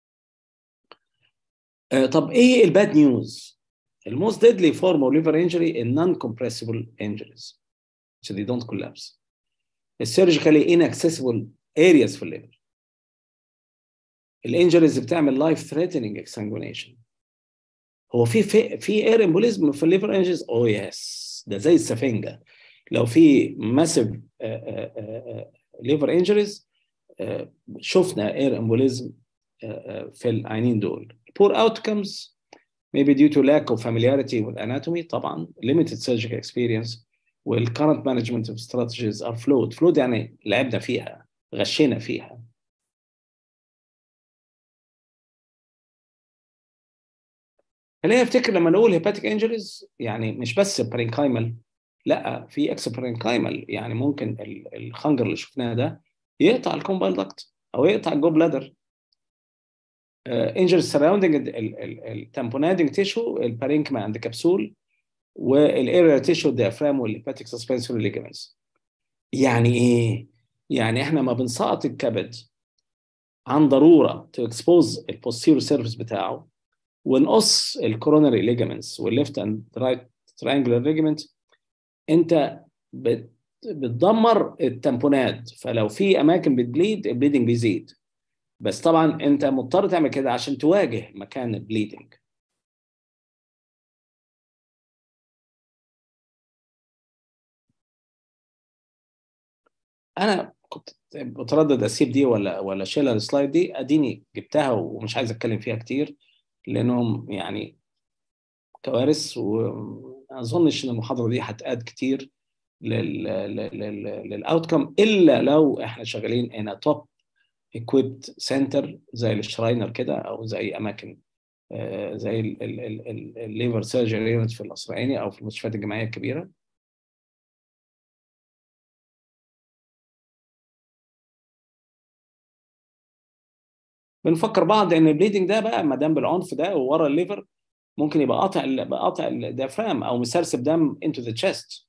طب ايه الباد نيوز؟ الموست ديدلي فورم اوف ليفر انجري النون كومبريسبل انجريز so they don't collapse السيرجيكالي inaccessible areas في الليفر الانجريز بتعمل لايف ثريتنينج اكسانجونيشن هو في في في اير امبوليزم في الليفر انجريز او يس ده زي السفنجه لو في ماسيف ليفر انجريز شفنا اير امبوليزم في العينين دول poor outcomes maybe due to lack of familiarity with anatomy طبعا limited surgical experience وال current management of strategies are flawed flawed يعني لعبنا فيها غشينا فيها خلينا نفتكر لما نقول هيباتيك انجريز يعني مش بس برينكايمال لا في اكس برينكايمال يعني ممكن الخنجر اللي شفناه ده يقطع الكومبايل داكت او يقطع الجو بلادر انجريز سراوندنج التامبونادنج تيشو البارينكما عند كبسول والاريا تيشو الديافرام والهيباتيك سسبنسوري ليجمنتس يعني ايه؟ يعني احنا ما بنسقط الكبد عن ضروره تو اكسبوز البوستيرو سيرفيس بتاعه ونقص الكوروناري ليجمنتس والليفت اند رايت تريانجلر ليجمنت انت بتدمر التامبونات فلو في اماكن بتبليد البليدنج بيزيد بس طبعا انت مضطر تعمل كده عشان تواجه مكان البليدنج انا كنت بتردد اسيب دي ولا ولا شيلها السلايد دي اديني جبتها ومش عايز اتكلم فيها كتير لانهم يعني كوارث وما اظنش ان المحاضره دي هتقاد كتير للاوتكم الا لو احنا شغالين ان توب equipped سنتر زي الشراينر كده او زي اماكن زي الليفر سيرجري يونت في القصر العيني او في المستشفيات الجامعيه الكبيره بنفكر بعض ان البليدنج ده بقى ما دام بالعنف ده وورا الليفر ممكن يبقى قاطع قاطع الديافرام او مسرسب دم into the chest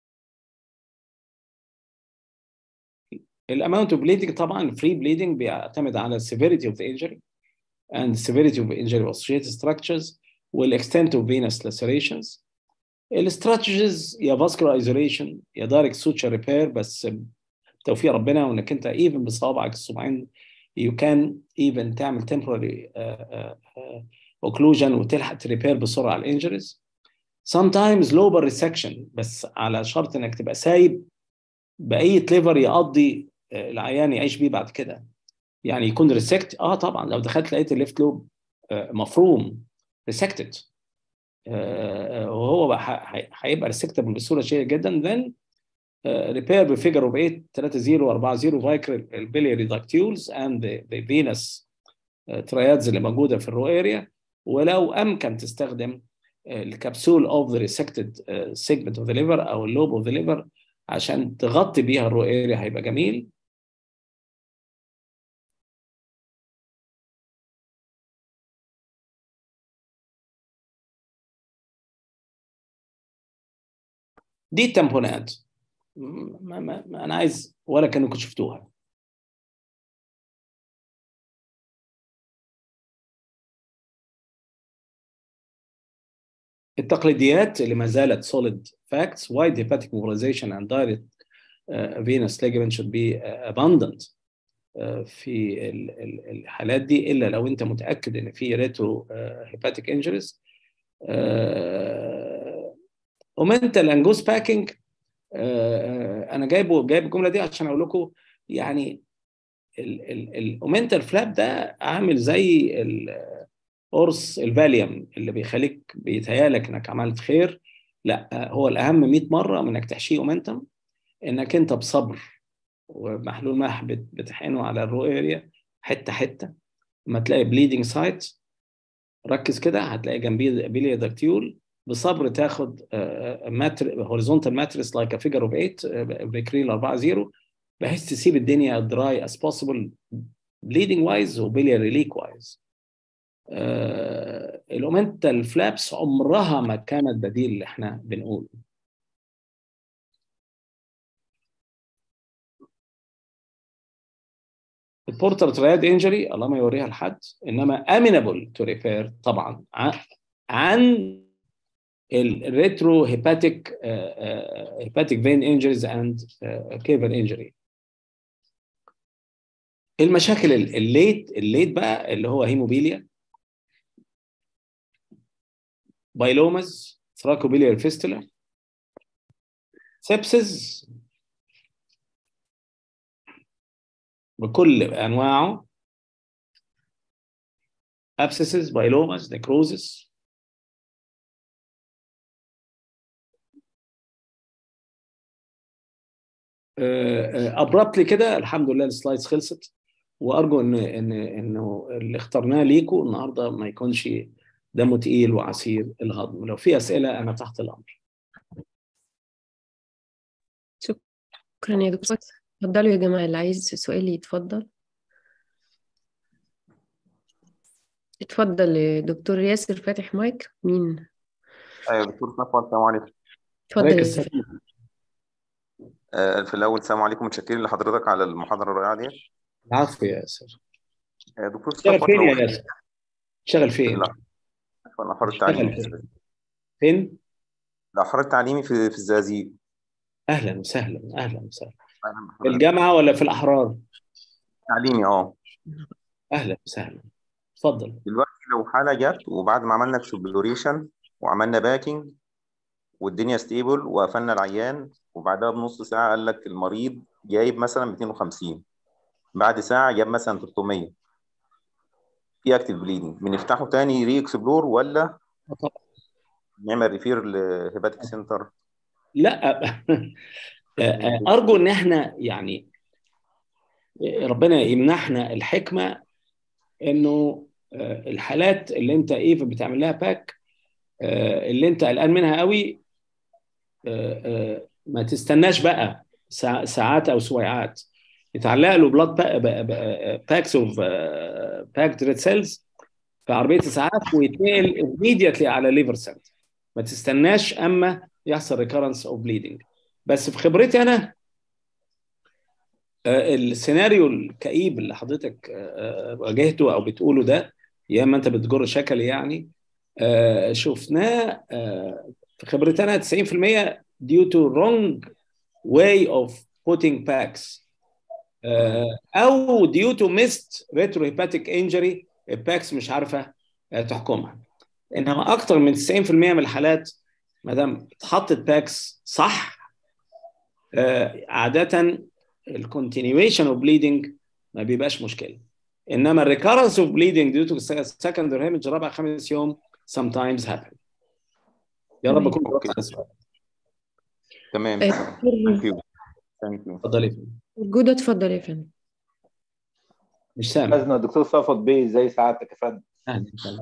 الاماونت اوف بليدنج طبعا فري بليدنج بيعتمد على السيفيريتي اوف ذا انجري and severity of injury associated structures والاكستنت اوف venous lacerations الاستراتيجيز يا فاسكولار ايزوليشن يا دايركت سوتشر ريبير بس توفيق ربنا وانك انت ايفن بصوابعك الصباعين you can even تعمل temporary uh, uh, occlusion وتلحق تريبير بسرعه على الانجريز sometimes lobar resection بس على شرط انك تبقى سايب بقيه ليفر يقضي العيان يعيش بيه بعد كده يعني يكون ريسكت اه طبعا لو دخلت لقيت الليفت لوب مفروم ريسكتد وهو هيبقى ريسكتبل بصوره شيقه جدا then repair بفيجر اوف 8 3 0 4 0 فايكر البيلياري داكتيولز اند ذا فينس تريادز اللي موجوده في الرو اريا ولو امكن تستخدم الكبسول اوف ذا ريسكتد سيجمنت اوف ذا ليفر او اللوب اوف ذا ليفر عشان تغطي بيها الرو اريا هيبقى جميل دي التامبونات ما ما ما انا عايز ولا كانكم شفتوها التقليديات اللي ما زالت solid facts wide hepatic mobilization and direct uh, venous ligament should be uh, abundant uh, في الحالات دي الا لو انت متاكد ان في ريترو هيباتيك انجريز ومنتال انجوس باكينج انا جايبه جايب الجمله دي عشان اقول لكم يعني الاومنتال فلاب ده عامل زي قرص الفاليوم اللي بيخليك بيتهيالك انك عملت خير لا هو الاهم 100 مره من انك تحشيه اومنتم انك انت بصبر ومحلول ملح بتحقنه على الرو اريا حته حته لما تلاقي بليدنج سايت ركز كده هتلاقي جنبيه بيليا داكتيول بصبر تاخد هوريزونتال ماتريس لايك ا فيجر اوف 8 بكريل 4 0 بحيث تسيب الدنيا دراي از بوسيبل بليدنج وايز وبيلياري ليك وايز الاومنتال فلابس عمرها ما كانت بديل اللي احنا بنقوله البورتر ترياد انجري الله ما يوريها لحد انما امينابل تو ريبير طبعا عن الريترو هيباتيك هيباتيك فين انجريز اند كيفن انجري المشاكل الليت الليت بقى اللي هو هيموبيليا بايلومز ثراكوبيليار فيستولا سيبسز بكل انواعه abscesses بايلومز necrosis ابرابتلي كده الحمد لله السلايدز خلصت وارجو ان ان انه اللي اخترناه ليكم النهارده ما يكونش دمه تقيل وعسير الهضم لو في اسئله انا تحت الامر شكرا يا دكتور اتفضلوا يا جماعه اللي عايز سؤال يتفضل اتفضل يا دكتور ياسر فاتح مايك مين ايوه دكتور صفوان السلام عليكم اتفضل يا فندم. آه، في الاول السلام عليكم متشكرين لحضرتك على المحاضره الرائعه دي العفو يا ياسر آه، دكتور شغال صفوت فين لو يا ياسر شغال فين لا الاحرار اشتغل التعليمي فين فين الاحرار التعليمي في في الزقازيق اهلا وسهلا اهلا وسهلا أهلاً في بحضرتك. الجامعه ولا في الاحرار تعليمي اه اهلا وسهلا اتفضل دلوقتي لو حاله جت وبعد ما عملنا اكسبلوريشن وعملنا باكينج والدنيا ستيبل وقفلنا العيان وبعدها بنص ساعه قال لك المريض جايب مثلا 250 بعد ساعه جاب مثلا 300 في اكتف بليدنج بنفتحه تاني ري اكسبلور ولا طبعا نعمل ريفير لهيباتيك سنتر لا ارجو ان احنا يعني ربنا يمنحنا الحكمه انه الحالات اللي انت ايه بتعمل لها باك اللي انت قلقان منها قوي ما تستناش بقى ساعات او سويعات يتعلق له بلاد باكس اوف باكد ريد سيلز في عربيه اسعاف ويتنقل immediately على ليفر سيلز ما تستناش اما يحصل ريكارنس اوف بليدنج بس في خبرتي انا آه، السيناريو الكئيب اللي حضرتك آه، واجهته او بتقوله ده يا اما انت بتجر شكل يعني آه، شفناه آه، في خبرتي انا 90% due to wrong way of putting packs آه، او due to missed retrohepatic injury الباكس مش عارفه آه، تحكمها انما اكتر من 90% من الحالات ما دام اتحطت باكس صح آه، عاده الكونتينيويشن اوف بليدنج ما بيبقاش مشكله انما الريكارنس اوف بليدنج ديو تو سكندري هيمج رابع خامس يوم sometimes happen يا رب اكون جاوبت على السؤال تمام آه، ثانك يو ثانك يو اتفضل يا فندم. جودة اتفضل يا فندم مش سامع أستاذنا الدكتور صفوت بيه ازي سعادتك يا فندم اهلا وسهلا.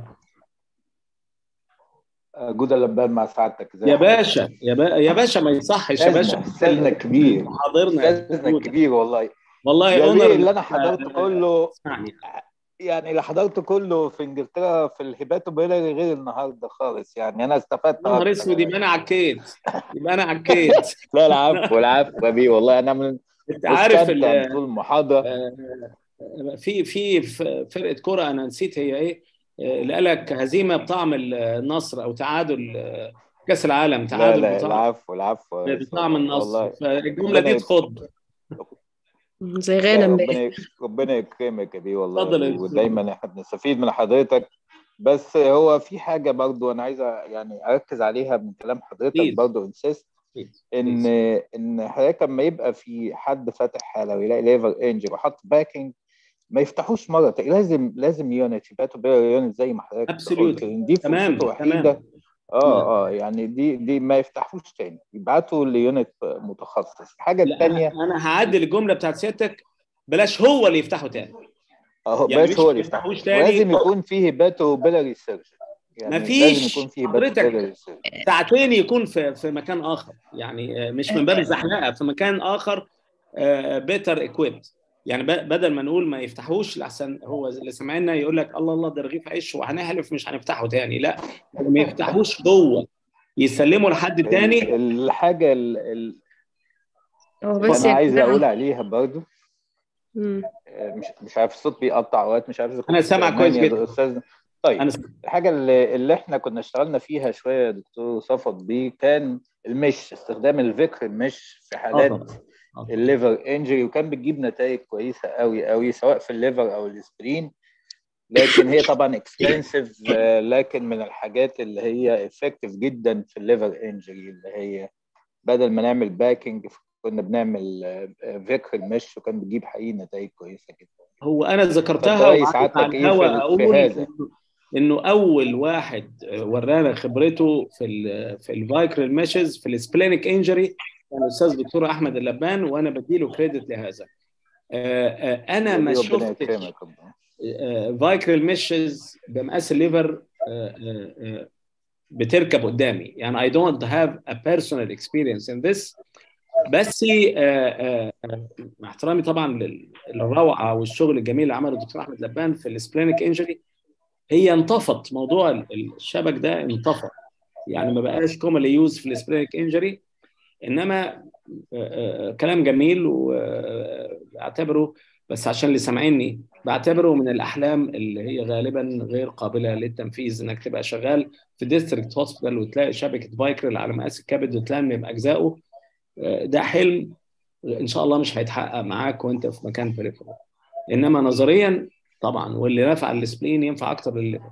آه، جودة لبان مع سعادتك ازي يا حضرتك؟ باشا يا, با... يا باشا ما يصحش يا باشا أستاذنا أستاذنا الكبير حاضرنا يا أستاذنا دكتور. الكبير والله والله يا اونر بيه اللي أنا حضرته كله اسمعني يعني اللي حضرته كله في انجلترا في الهبات وبيلاري غير النهارده خالص يعني انا استفدت يا نهار أكتر اسود يعني. يبقى انا عكيت يبقى انا عكيت لا العفو العفو يا بيه والله انا من انت عارف مستمتع ال- بطول المحاضره آه، في في في فرقه كره انا نسيت هي ايه آه، اللي قال لك هزيمه بطعم النصر او تعادل آه، كاس العالم لا تعادل لا بطعم العفو العفو يا بطعم النصر والله فالجمله دي ربنا تخض زي لا، غانم بقى ربنا يك- ربنا يكرمك يا بيه والله اتفضل يا دكتور. ودايما احنا بنستفيد من حضرتك بس هو في حاجه برضو انا عايز أ- يعني اركز عليها من كلام حضرتك Please. برضو انسيست ان ان حضرتك لما يبقى في حد فاتح حاله ويلاقي ليفر انجر وحط باكينج ما يفتحوش مره تانية. لازم لازم يونت يباتوا بيها يونت زي ما حضرتك Absolutely. قلت لأن دي تمام، فرصته تمام. وحيده اه اه يعني دي دي ما يفتحوش تاني يبعتوا ليونت متخصص الحاجه لا الثانيه انا أنا هعدل الجمله بتاعت سيادتك بلاش هو اللي يفتحه تاني اهو يعني بس مش هو ما اللي يفتحه يفتحوش تاني. ولازم يكون فيه هيباتو بيلاري سيرجن يعني مفيش لازم يكون فيه حضرتك. هيباتو بيلاري سيرجن ساعتين يكون في في مكان اخر يعني آه، مش من باب الزحلقه في مكان اخر بيتر اكويبد يعني ب- بدل ما نقول ما يفتحوش لحسن هو اللي سمعنا يقول لك الله الله ده رغيف عيش وهنحلف مش هنفتحه تاني لا ما يفتحوش جوه يسلموا لحد تاني ال- الحاجه ال- ال- هو اللي بس انا يا عايز جماعة اقول عليها برضو مم. آه، مش مش عارف الصوت بيقطع اوقات مش عارف اذا أنا كنت سامع سامعني كويس يا جدا. استاذ طيب انا الحاجه اللي, اللي احنا كنا اشتغلنا فيها شويه يا دكتور صفت بيه كان المش استخدام الفكر المش في آه حالات طبعاً. آه. الليفر انجري وكان بتجيب نتائج كويسه قوي قوي سواء في الليفر او الاسبرين لكن هي طبعا اكسبنسيف لكن من الحاجات اللي هي افكتيف جدا في الليفر انجري اللي هي بدل ما نعمل باكينج كنا بنعمل فيكر المش وكان بتجيب حقيقي نتائج كويسه جدا هو انا ذكرتها فرأي وقعدت سعادتك على إيه الهوا في- في اقول هذا؟ إنه- انه اول واحد ورانا خبرته في ال في الفايكرال ميشز في السبلينيك انجري كان الاستاذ دكتور احمد اللبان وانا بديله كريدت لهذا آه، آه، انا ما ربنا شفتش يكرمك ربنا. فايكرال ميشز بمقاس الليفر آه، آه، آه، بتركب قدامي يعني I don't have a personal experience in this بس آه، آه، آه، مع احترامي طبعا لل- للروعه والشغل الجميل اللي عمله الدكتور احمد لبان في السبلينيك انجري هي انطفت موضوع ال- الشبك ده انطفى يعني ما بقاش كومنلي يوز في السبلينيك انجري انما آه، آه، كلام جميل واعتبره بس عشان اللي سامعيني بعتبره من الاحلام اللي هي غالبا غير قابله للتنفيذ انك تبقى شغال في ديستريكت هوسبيتال وتلاقي شبكه فايكرل على مقاس الكبد وتلم باجزائه آه، ده حلم ان شاء الله مش هيتحقق معاك وانت في مكان بريفرال انما نظريا طبعا واللي نفع السبلين ينفع اكتر للليفر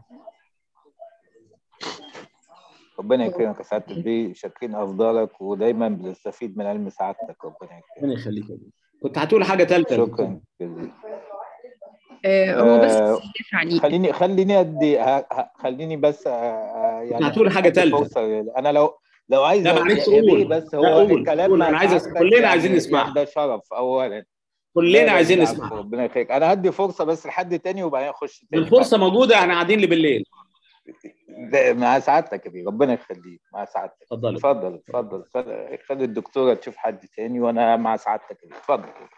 ربنا يكرمك يا سعاده البيه شاكرين افضالك ودايما بنستفيد من علم سعادتك ربنا يكرمك ربنا يخليك يا بيه. كنت هتقول حاجه ثالثه شكرا جزيلا آه، هو بس آه، ينفع عليه خليني خليني ادي ه- ه- خليني بس آه، آه، يعني هتقول حاجة أدي تالتة. فرصة لل- انا لو لو عايز لا، أ- معلش يا بيه قول. بس لا، هو قول. الكلام قول. مع أنا عايز أس- سعادتك كلنا يعني- عايزين نسمع. يعني ده شرف اولا لا، كلنا لا، عايزين بالعكس، نسمع ربنا يخليك انا هدي فرصه بس لحد تاني وبعدين اخش تاني الفرصه موجوده احنا قاعدين لي بالليل ده مع سعادتك يا بيه ربنا يخليك مع سعادتك اتفضل اتفضل اتفضل اتفضل. خلي الدكتوره تشوف حد تاني وانا مع سعادتك يا بيه. اتفضل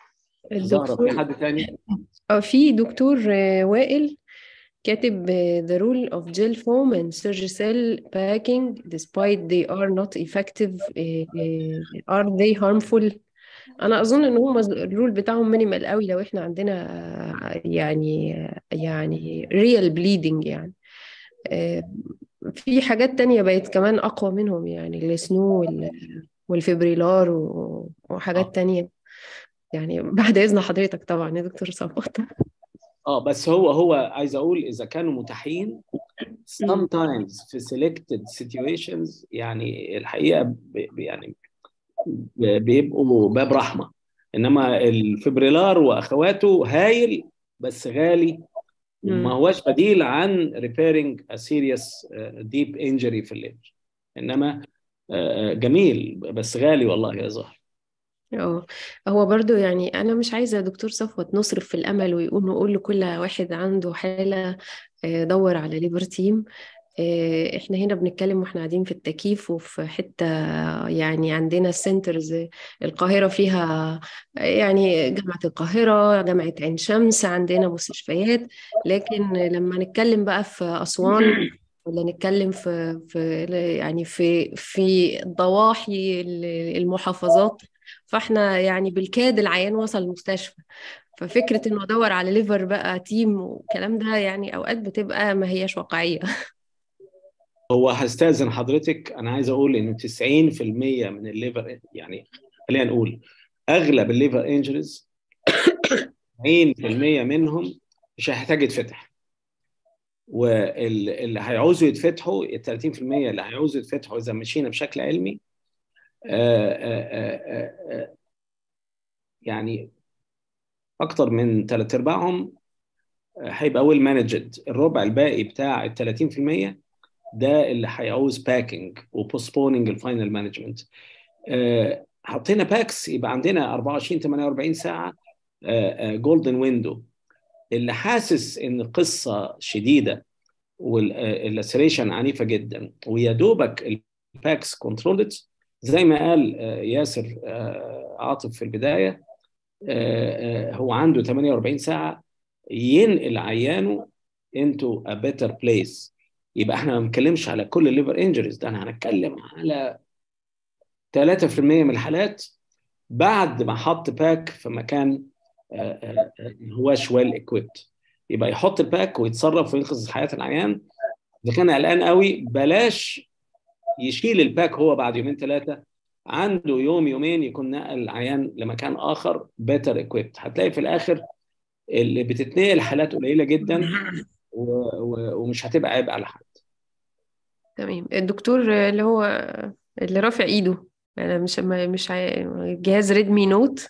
زهرة في الدكتور حد تاني؟ اه في دكتور آه، وائل كاتب آه، the role of gel foam and surgicel packing despite they are not effective آه، آه، are they harmful انا اظن ان هم الرول بتاعهم مينيمال قوي لو احنا عندنا آه، يعني يعني real bleeding يعني آه، في حاجات تانية بقت كمان اقوى منهم يعني السنو وال- والفبريلار و- وحاجات اه تانية يعني بعد اذن حضرتك طبعا يا دكتور صفوت اه بس هو هو عايز اقول اذا كانوا متاحين مم. sometimes في selected situations يعني الحقيقه ب- ب- يعني ب- بيبقوا باب رحمه انما الفبريلار واخواته هايل بس غالي وما مم. هوش بديل عن repairing a serious uh, deep injury في الليفر انما آه، جميل بس غالي والله يا زهر اه هو برضو يعني انا مش عايزه يا دكتور صفوت نصرف في الامل ويقول نقول لكل واحد عنده حاله آه، دور على ليبر تيم آه، احنا هنا بنتكلم واحنا قاعدين في التكييف وفي حته يعني عندنا السنترز القاهره فيها آه، يعني جامعه القاهره جامعه عين شمس عندنا مستشفيات لكن لما نتكلم بقى في اسوان ولا نتكلم في في يعني في في ضواحي المحافظات فاحنا يعني بالكاد العيان وصل المستشفى ففكرة انه ادور على ليفر بقى تيم والكلام ده يعني اوقات بتبقى ما هياش واقعية هو هستأذن حضرتك انا عايز اقول ان 90% من الليفر يعني خلينا نقول اغلب الليفر انجريز 90% منهم مش هيحتاج يتفتح واللي هيعوزوا يتفتحوا ال 30% اللي هيعوزوا يتفتحوا اذا مشينا بشكل علمي آه، آه، آه، آه، يعني اكتر من ثلاث ارباعهم هيبقى ويل مانجد الربع الباقي بتاع ال 30% ده اللي هيعوز باكينج وبوستبوننج الفاينل مانجمنت حطينا باكس يبقى عندنا 24 48 ساعه جولدن ويندو اللي حاسس ان القصه شديده واللاسريشن عنيفه جدا ويا دوبك الباكس كنترولد زي ما قال آه، ياسر آه، عاطف في البدايه آه، آه، هو عنده 48 ساعه ينقل عيانه into a better place يبقى احنا ما بنتكلمش على كل الليفر انجريز ده انا هنتكلم على 3% من الحالات بعد ما حط باك في مكان آه، آه، آه، هواش ويل equipped يبقى يحط الباك ويتصرف وينقذ حياه العيان اذا كان قلقان قوي بلاش يشيل الباك هو بعد يومين ثلاثه عنده يوم يومين يكون نقل العيان لمكان اخر better equipped هتلاقي في الاخر اللي بتتنقل حالات قليله جدا و... و... ومش هتبقى عيب على حد تمام الدكتور اللي هو اللي رافع ايده انا مش مش عا- جهاز ريدمي نوت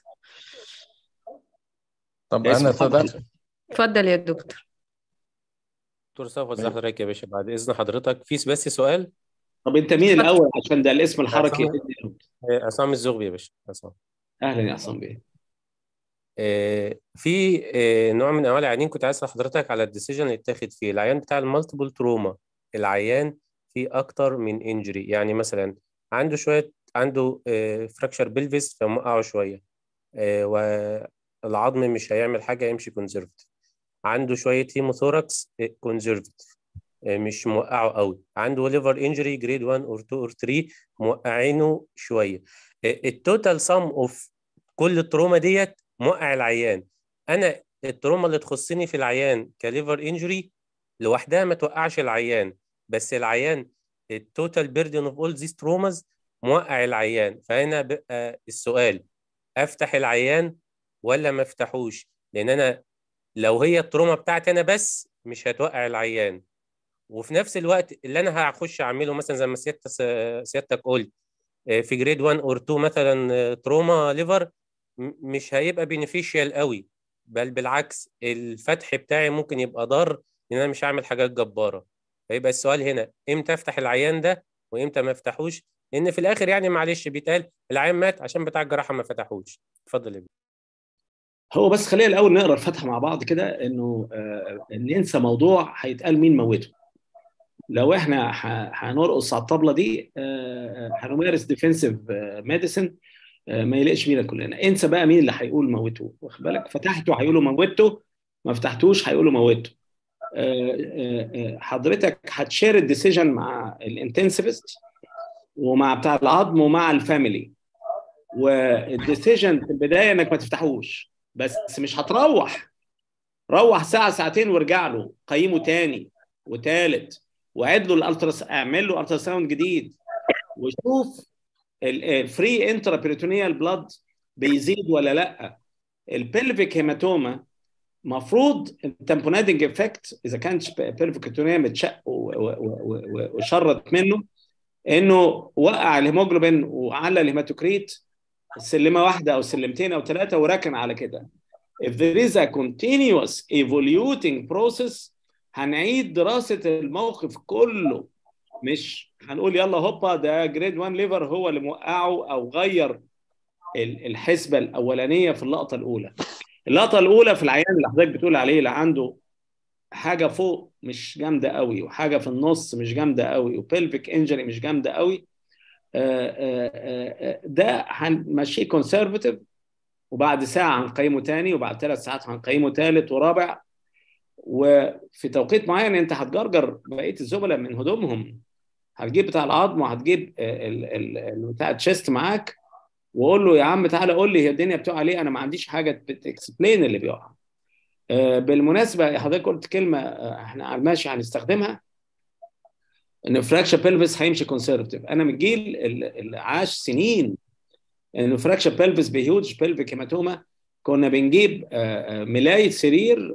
طب اسم انا اتفضل. تقدر اتفضل يا دكتور دكتور صفوت ازي حضرتك يا باشا بعد اذن حضرتك في بس سؤال طب انت مين اتفضل. الاول عشان ده الاسم الحركي عصام. آه، عصام الزغبي يا باشا عصام اهلا يا عصام بيه آه، في آه، نوع من انواع العيانين كنت عايز اسال حضرتك على الديسيجن اللي اتاخد فيه العيان بتاع المالتيبل تروما العيان فيه اكتر من انجري يعني مثلا عنده شويه عنده فراكشر بلفيس فموقعه شويه آه، والعظم مش هيعمل حاجه يمشي كونزرفتيف عنده شويه هيموثوركس كونزرفتيف مش موقعه قوي عنده ليفر انجري جريد 1 اور 2 اور 3 موقعينه شويه التوتال سم اوف كل التروما ديت موقع العيان انا التروما اللي تخصني في العيان كليفر انجري لوحدها ما توقعش العيان بس العيان التوتال بيردن اوف اول ذيس تروماز موقع العيان فهنا بقى السؤال افتح العيان ولا ما افتحوش لان انا لو هي التروما بتاعتي انا بس مش هتوقع العيان وفي نفس الوقت اللي انا هخش اعمله مثلا زي ما سيادتك سيادتك قلت آه، في جريد 1 اور 2 مثلا آه، تروما ليفر م- مش هيبقى بينيفيشال قوي بل بالعكس الفتح بتاعي ممكن يبقى ضار لان انا مش هعمل حاجات جباره فيبقى السؤال هنا امتى افتح العيان ده وامتى ما افتحوش لان في الاخر يعني معلش بيتقال العيان مات عشان بتاع الجراحه ما فتحوش اتفضل يا بيه. هو بس خلينا الاول نقرا الفاتحه مع بعض كده انه آه، ننسى موضوع هيتقال مين موته لو احنا ح- هنرقص على الطبله دي آه، هنمارس ديفنسيف ميديسن ما يليقش بينا كلنا انسى بقى مين اللي هيقول موتوه واخد بالك فتحته هيقولوا موته ما فتحتوش هيقولوا موته حضرتك هتشير الديسيجن مع الانتنسيفست ومع بتاع العظم ومع الفاميلي والديسيجن في البدايه انك ما تفتحوش بس مش هتروح روح ساعه ساعتين وارجع له قيمه تاني وتالت وعد له الالترا اعمل له الترا ساوند جديد وشوف الفري انترا بيريتونيال بلاد بيزيد ولا لا البلفيك هيماتوما مفروض التمبونادنج افكت اذا كانت بلفيك هيماتوما متشق وشرت منه انه وقع الهيموجلوبين وعلى الهيماتوكريت سلمه واحده او سلمتين او ثلاثه وركن على كده if there is a continuous evoluting process هنعيد دراسه الموقف كله مش هنقول يلا هوبا ده جريد 1 ليفر هو اللي موقعه او غير الحسبه الاولانيه في اللقطه الاولى اللقطه الاولى في العيان اللي حضرتك بتقول عليه اللي عنده حاجه فوق مش جامده قوي وحاجه في النص مش جامده قوي وبلفيك انجري مش جامده قوي ده هنمشيه كونسرفتيف وبعد ساعه هنقيمه تاني وبعد ثلاث ساعات هنقيمه ثالث ورابع وفي توقيت معين انت هتجرجر بقيه الزملاء من هدومهم هتجيب بتاع العظم وهتجيب بتاع التشيست معاك وقول له يا عم تعالى قول لي هي الدنيا بتقع ليه انا ما عنديش حاجه بتكسبلين اللي بيقع بالمناسبه حضرتك قلت كلمه احنا على الماشي هنستخدمها ان فراكشر بيلفيس هيمشي كونسرفتيف انا من الجيل اللي عاش سنين ان فراكشر بيلفيس بهيوج بيلفيك هيماتوما كنا بنجيب ملايه سرير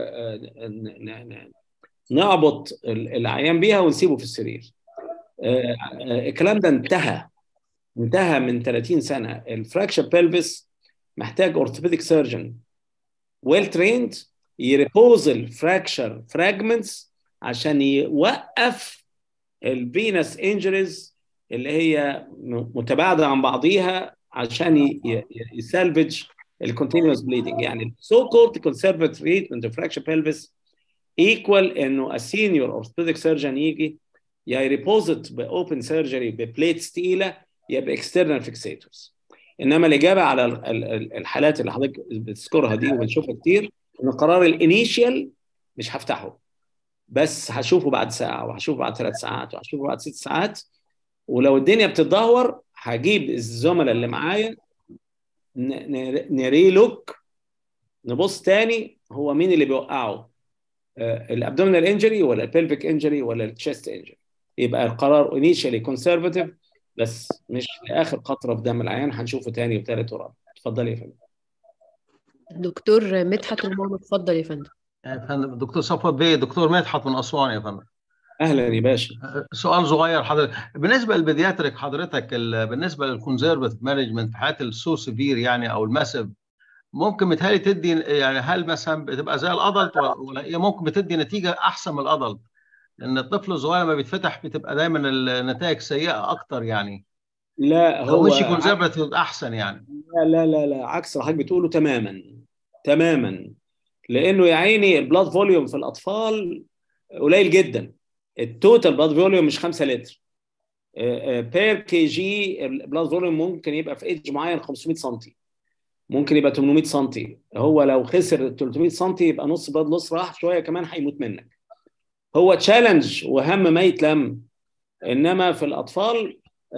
ونعبط العيان بيها ونسيبه في السرير الكلام ده انتهى انتهى من 30 سنه الفراكشر بيلفيس محتاج اورثوبيديك سيرجن ويل تريند يريبوز الفراكشر فراجمنتس عشان يوقف الفينس انجريز اللي هي متباعده عن بعضيها عشان يسالفج الكونتينوس بليدنج يعني سو كولد كونسرفاتيف تريتمنت اوف فراكشر بيلفيس ايكوال انه السينيور اورثوبيديك سيرجن يجي يا يريبوزت باوبن سيرجري ببليتس تقيله يا باكسترنال فيكسيتورز انما الاجابه على الحالات اللي حضرتك بتذكرها دي وبنشوفها كتير ان القرار الانيشيال مش هفتحه بس هشوفه بعد ساعه وهشوفه بعد ثلاث ساعات وهشوفه بعد ست ساعات ولو الدنيا بتتدهور هجيب الزملاء اللي معايا نريلوك نبص تاني هو مين اللي بيوقعه الابدومينال انجري ولا البلفيك انجري ولا التشيست انجري يبقى القرار انيشالي كونسرفاتيف بس مش لاخر قطره في دم العيان هنشوفه تاني وثالث ورابع اتفضلي يا فندم دكتور مدحت رمام اتفضل يا فندم يا فندم دكتور صفوت بيه دكتور مدحت من اسوان يا فندم اهلا يا باشا سؤال صغير حضرتك بالنسبه للبيدياتريك حضرتك بالنسبه للكونزرفتيف مانجمنت في حالات السو سيفير يعني او الماسيف ممكن متهيألي تدي يعني هل مثلا بتبقى زي الادلت ولا هي ممكن بتدي نتيجه احسن من الادلت لان الطفل الصغير لما بيتفتح بتبقى دايما النتائج سيئه اكتر يعني لا هو مش كونزرفتيف احسن يعني لا لا لا لا عكس اللي حضرتك بتقوله تماما تماما لانه يا عيني البلاد فوليوم في الاطفال قليل جدا التوتال بلاد فوليوم مش 5 لتر بير كي جي البلاد فوليوم ممكن يبقى في ايدج معين 500 سم ممكن يبقى 800 سم هو لو خسر 300 سم يبقى نص بلاد لوس راح شويه كمان هيموت منك هو تشالنج وهم ما يتلم انما في الاطفال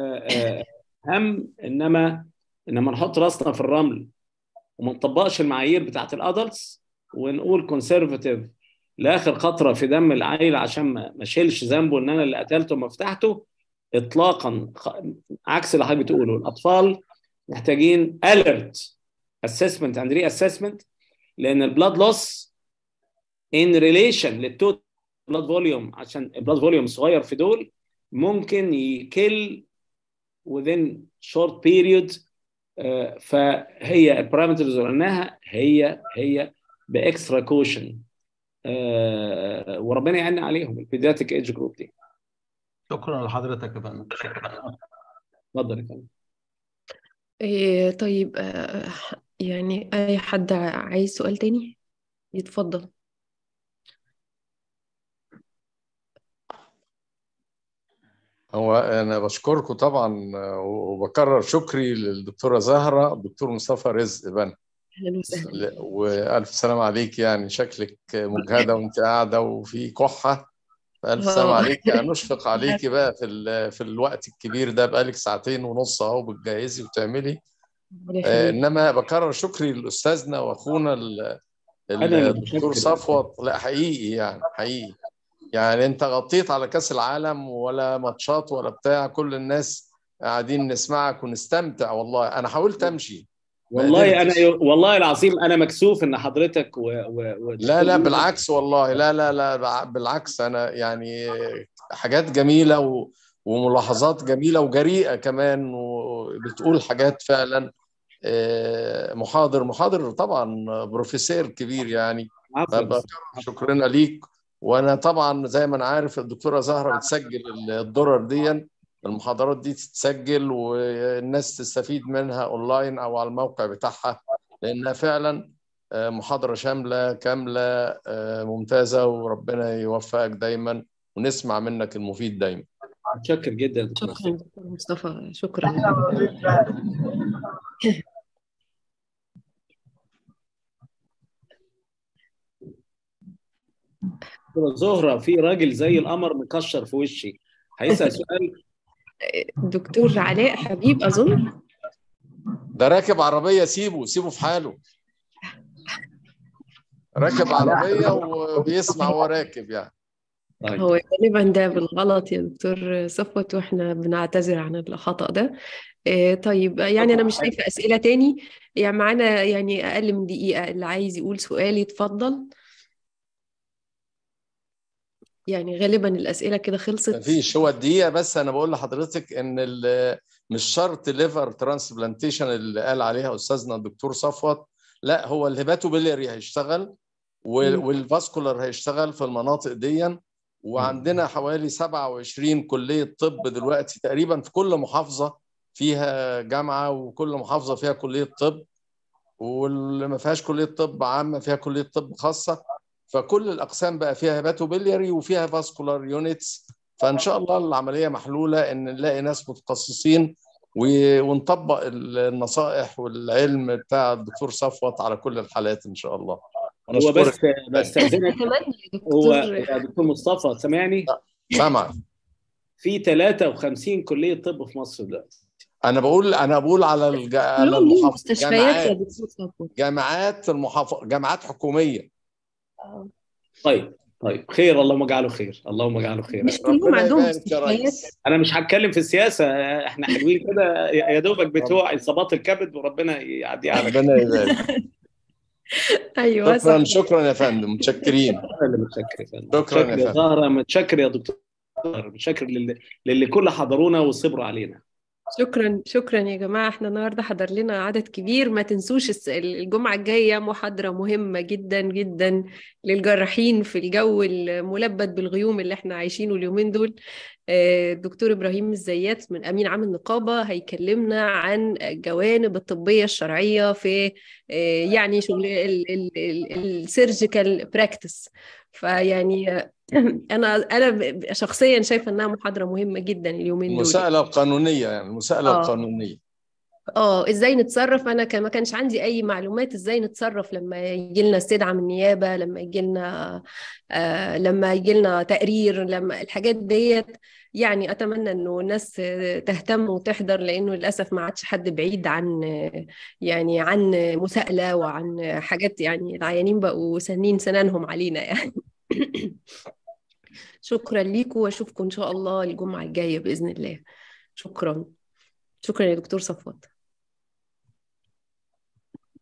هم انما انما نحط راسنا في الرمل وما نطبقش المعايير بتاعت الادلتس ونقول كونسرفتيف لاخر قطره في دم العيل عشان ما اشيلش ذنبه ان انا اللي قتلته وما فتحته اطلاقا عكس اللي حضرتك بتقوله الاطفال محتاجين alert assessment and reassessment لان البلاد لوس in relation للتوتال بلاد فوليوم عشان البلاد فوليوم صغير في دول ممكن يكل within short period uh, فهي البارامترز اللي قلناها هي هي باكسترا كوشن uh, وربنا يعين عليهم البيدياتريك ايدج جروب دي شكرا لحضرتك يا فندم اتفضل يا فندم إيه طيب آه يعني أي حد عايز سؤال تاني يتفضل هو أنا بشكركم طبعا آه، وبكرر شكري للدكتورة زهرة الدكتور مصطفى رزق بن اهلا وسهلا ل- وألف سلام عليك يعني شكلك مجهدة وأنت قاعدة وفي كحة فألف سلام آه. عليك يعني نشفق عليكي بقى في ال- في الوقت الكبير ده بقالك ساعتين ونص أهو بتجهزي وتعملي ربنا آه، يخليك إنما بكرر شكري لأستاذنا وأخونا ال- أنا اللي الدكتور متشكر. صفوت لا حقيقي يعني حقيقي يعني انت غطيت على كأس العالم ولا ماتشات ولا بتاع كل الناس قاعدين نسمعك ونستمتع والله انا حاولت امشي ما والله قدرتش. انا والله العظيم انا مكسوف ان حضرتك و... و... و... لا لا بالعكس والله لا لا لا بالعكس انا يعني حاجات جميلة و... وملاحظات جميلة وجريئة كمان وبتقول حاجات فعلا آه، محاضر محاضر طبعا بروفيسور كبير يعني عفوا فبكرر شكرنا ليك وانا طبعا زي ما انا عارف الدكتوره زهره بتسجل الدرر دي المحاضرات دي تتسجل والناس تستفيد منها اونلاين او على الموقع بتاعها لانها فعلا آه، محاضره شامله كامله آه، ممتازه وربنا يوفقك دايما ونسمع منك المفيد دايما متشكر جدا يا دكتور شكرا دكتور مصطفى شكرا دكتورة زهرة في راجل زي القمر مكشر في وشي هيسأل سؤال دكتور علاء حبيب اظن ده راكب عربيه سيبه سيبه في حاله راكب عربيه وبيسمع وهو راكب يعني طيب هو غالبا ده بالغلط يا دكتور صفوت واحنا بنعتذر عن الخطأ ده آه، طيب يعني انا مش شايفه اسئله تاني يعني معانا يعني اقل من دقيقه اللي عايز يقول سؤال يتفضل يعني غالبا الاسئله كده خلصت مفيش هو الدقيقة بس أنا بقول لحضرتك إن ال- مش شرط ليفر ترانسبلانتيشن اللي قال عليها أستاذنا الدكتور صفوت لا هو الهيباتوبيلياري هيشتغل وال- مم. والفاسكولار هيشتغل في المناطق دي وعندنا حوالي 27 كلية طب دلوقتي تقريبا في كل محافظة فيها جامعة وكل محافظة فيها كلية طب واللي ما فيهاش كلية طب عامة فيها كلية طب خاصة فكل الأقسام بقى فيها هيباتوبيلياري وفيها فاسكولار يونتس فإن شاء الله العملية محلولة إن نلاقي ناس متخصصين و- ونطبق النصائح والعلم بتاع الدكتور صفوت على كل الحالات إن شاء الله أنا هو بس أشكرك بستأذنك اتمنى يا هو دكتور يا دكتور مصطفى سامعني سامع في 53 كلية طب في مصر دلوقتي أنا بقول أنا بقول على الج... على كلهم ليهم المحافظ مستشفيات يا جامعات دكتور صفوت جامعات المحافظ جامعات حكومية طيب طيب خير اللهم اجعله خير اللهم اجعله خير مش كلهم ربنا عندهم يبارك يا مستشفيات ريس انا مش هتكلم في السياسه احنا حلوين كده يا دوبك بتوع اصابات الكبد وربنا يعدي على خير ربنا يبارك ايوه شكرا صح شكرا يا فندم متشكرين انا اللي متشكر يا فندم شكراً يا متشكر يا فندم. زهره متشكر يا دكتور متشكر للي, للي كل حضرونا وصبروا علينا شكرا شكرا يا جماعة احنا النهاردة حضر لنا عدد كبير ما تنسوش الس- الجمعة الجاية محاضرة مهمة جدا جدا للجراحين في الجو الملبد بالغيوم اللي احنا عايشينه اليومين دول آه، الدكتور إبراهيم الزيات من أمين عام النقابة هيكلمنا عن الجوانب الطبية الشرعية في آه، يعني شغل السيرجيكال براكتس فيعني آه، أنا أنا ب- شخصيا شايفة إنها محاضرة مهمة جدا اليومين دول المساءلة القانونية يعني المساءلة آه. القانونية اه ازاي نتصرف انا كان ما كانش عندي اي معلومات ازاي نتصرف لما يجي لنا استدعاء من النيابه لما يجي لنا آه لما يجي لنا تقرير لما الحاجات ديت يعني اتمنى انه الناس آه، تهتم وتحضر لانه للاسف ما عادش حد بعيد عن آه، يعني عن مساءله وعن حاجات يعني العيانين بقوا سنين سنانهم علينا يعني شكرا ليكم واشوفكم ان شاء الله الجمعه الجايه باذن الله شكرا شكرا يا دكتور صفوت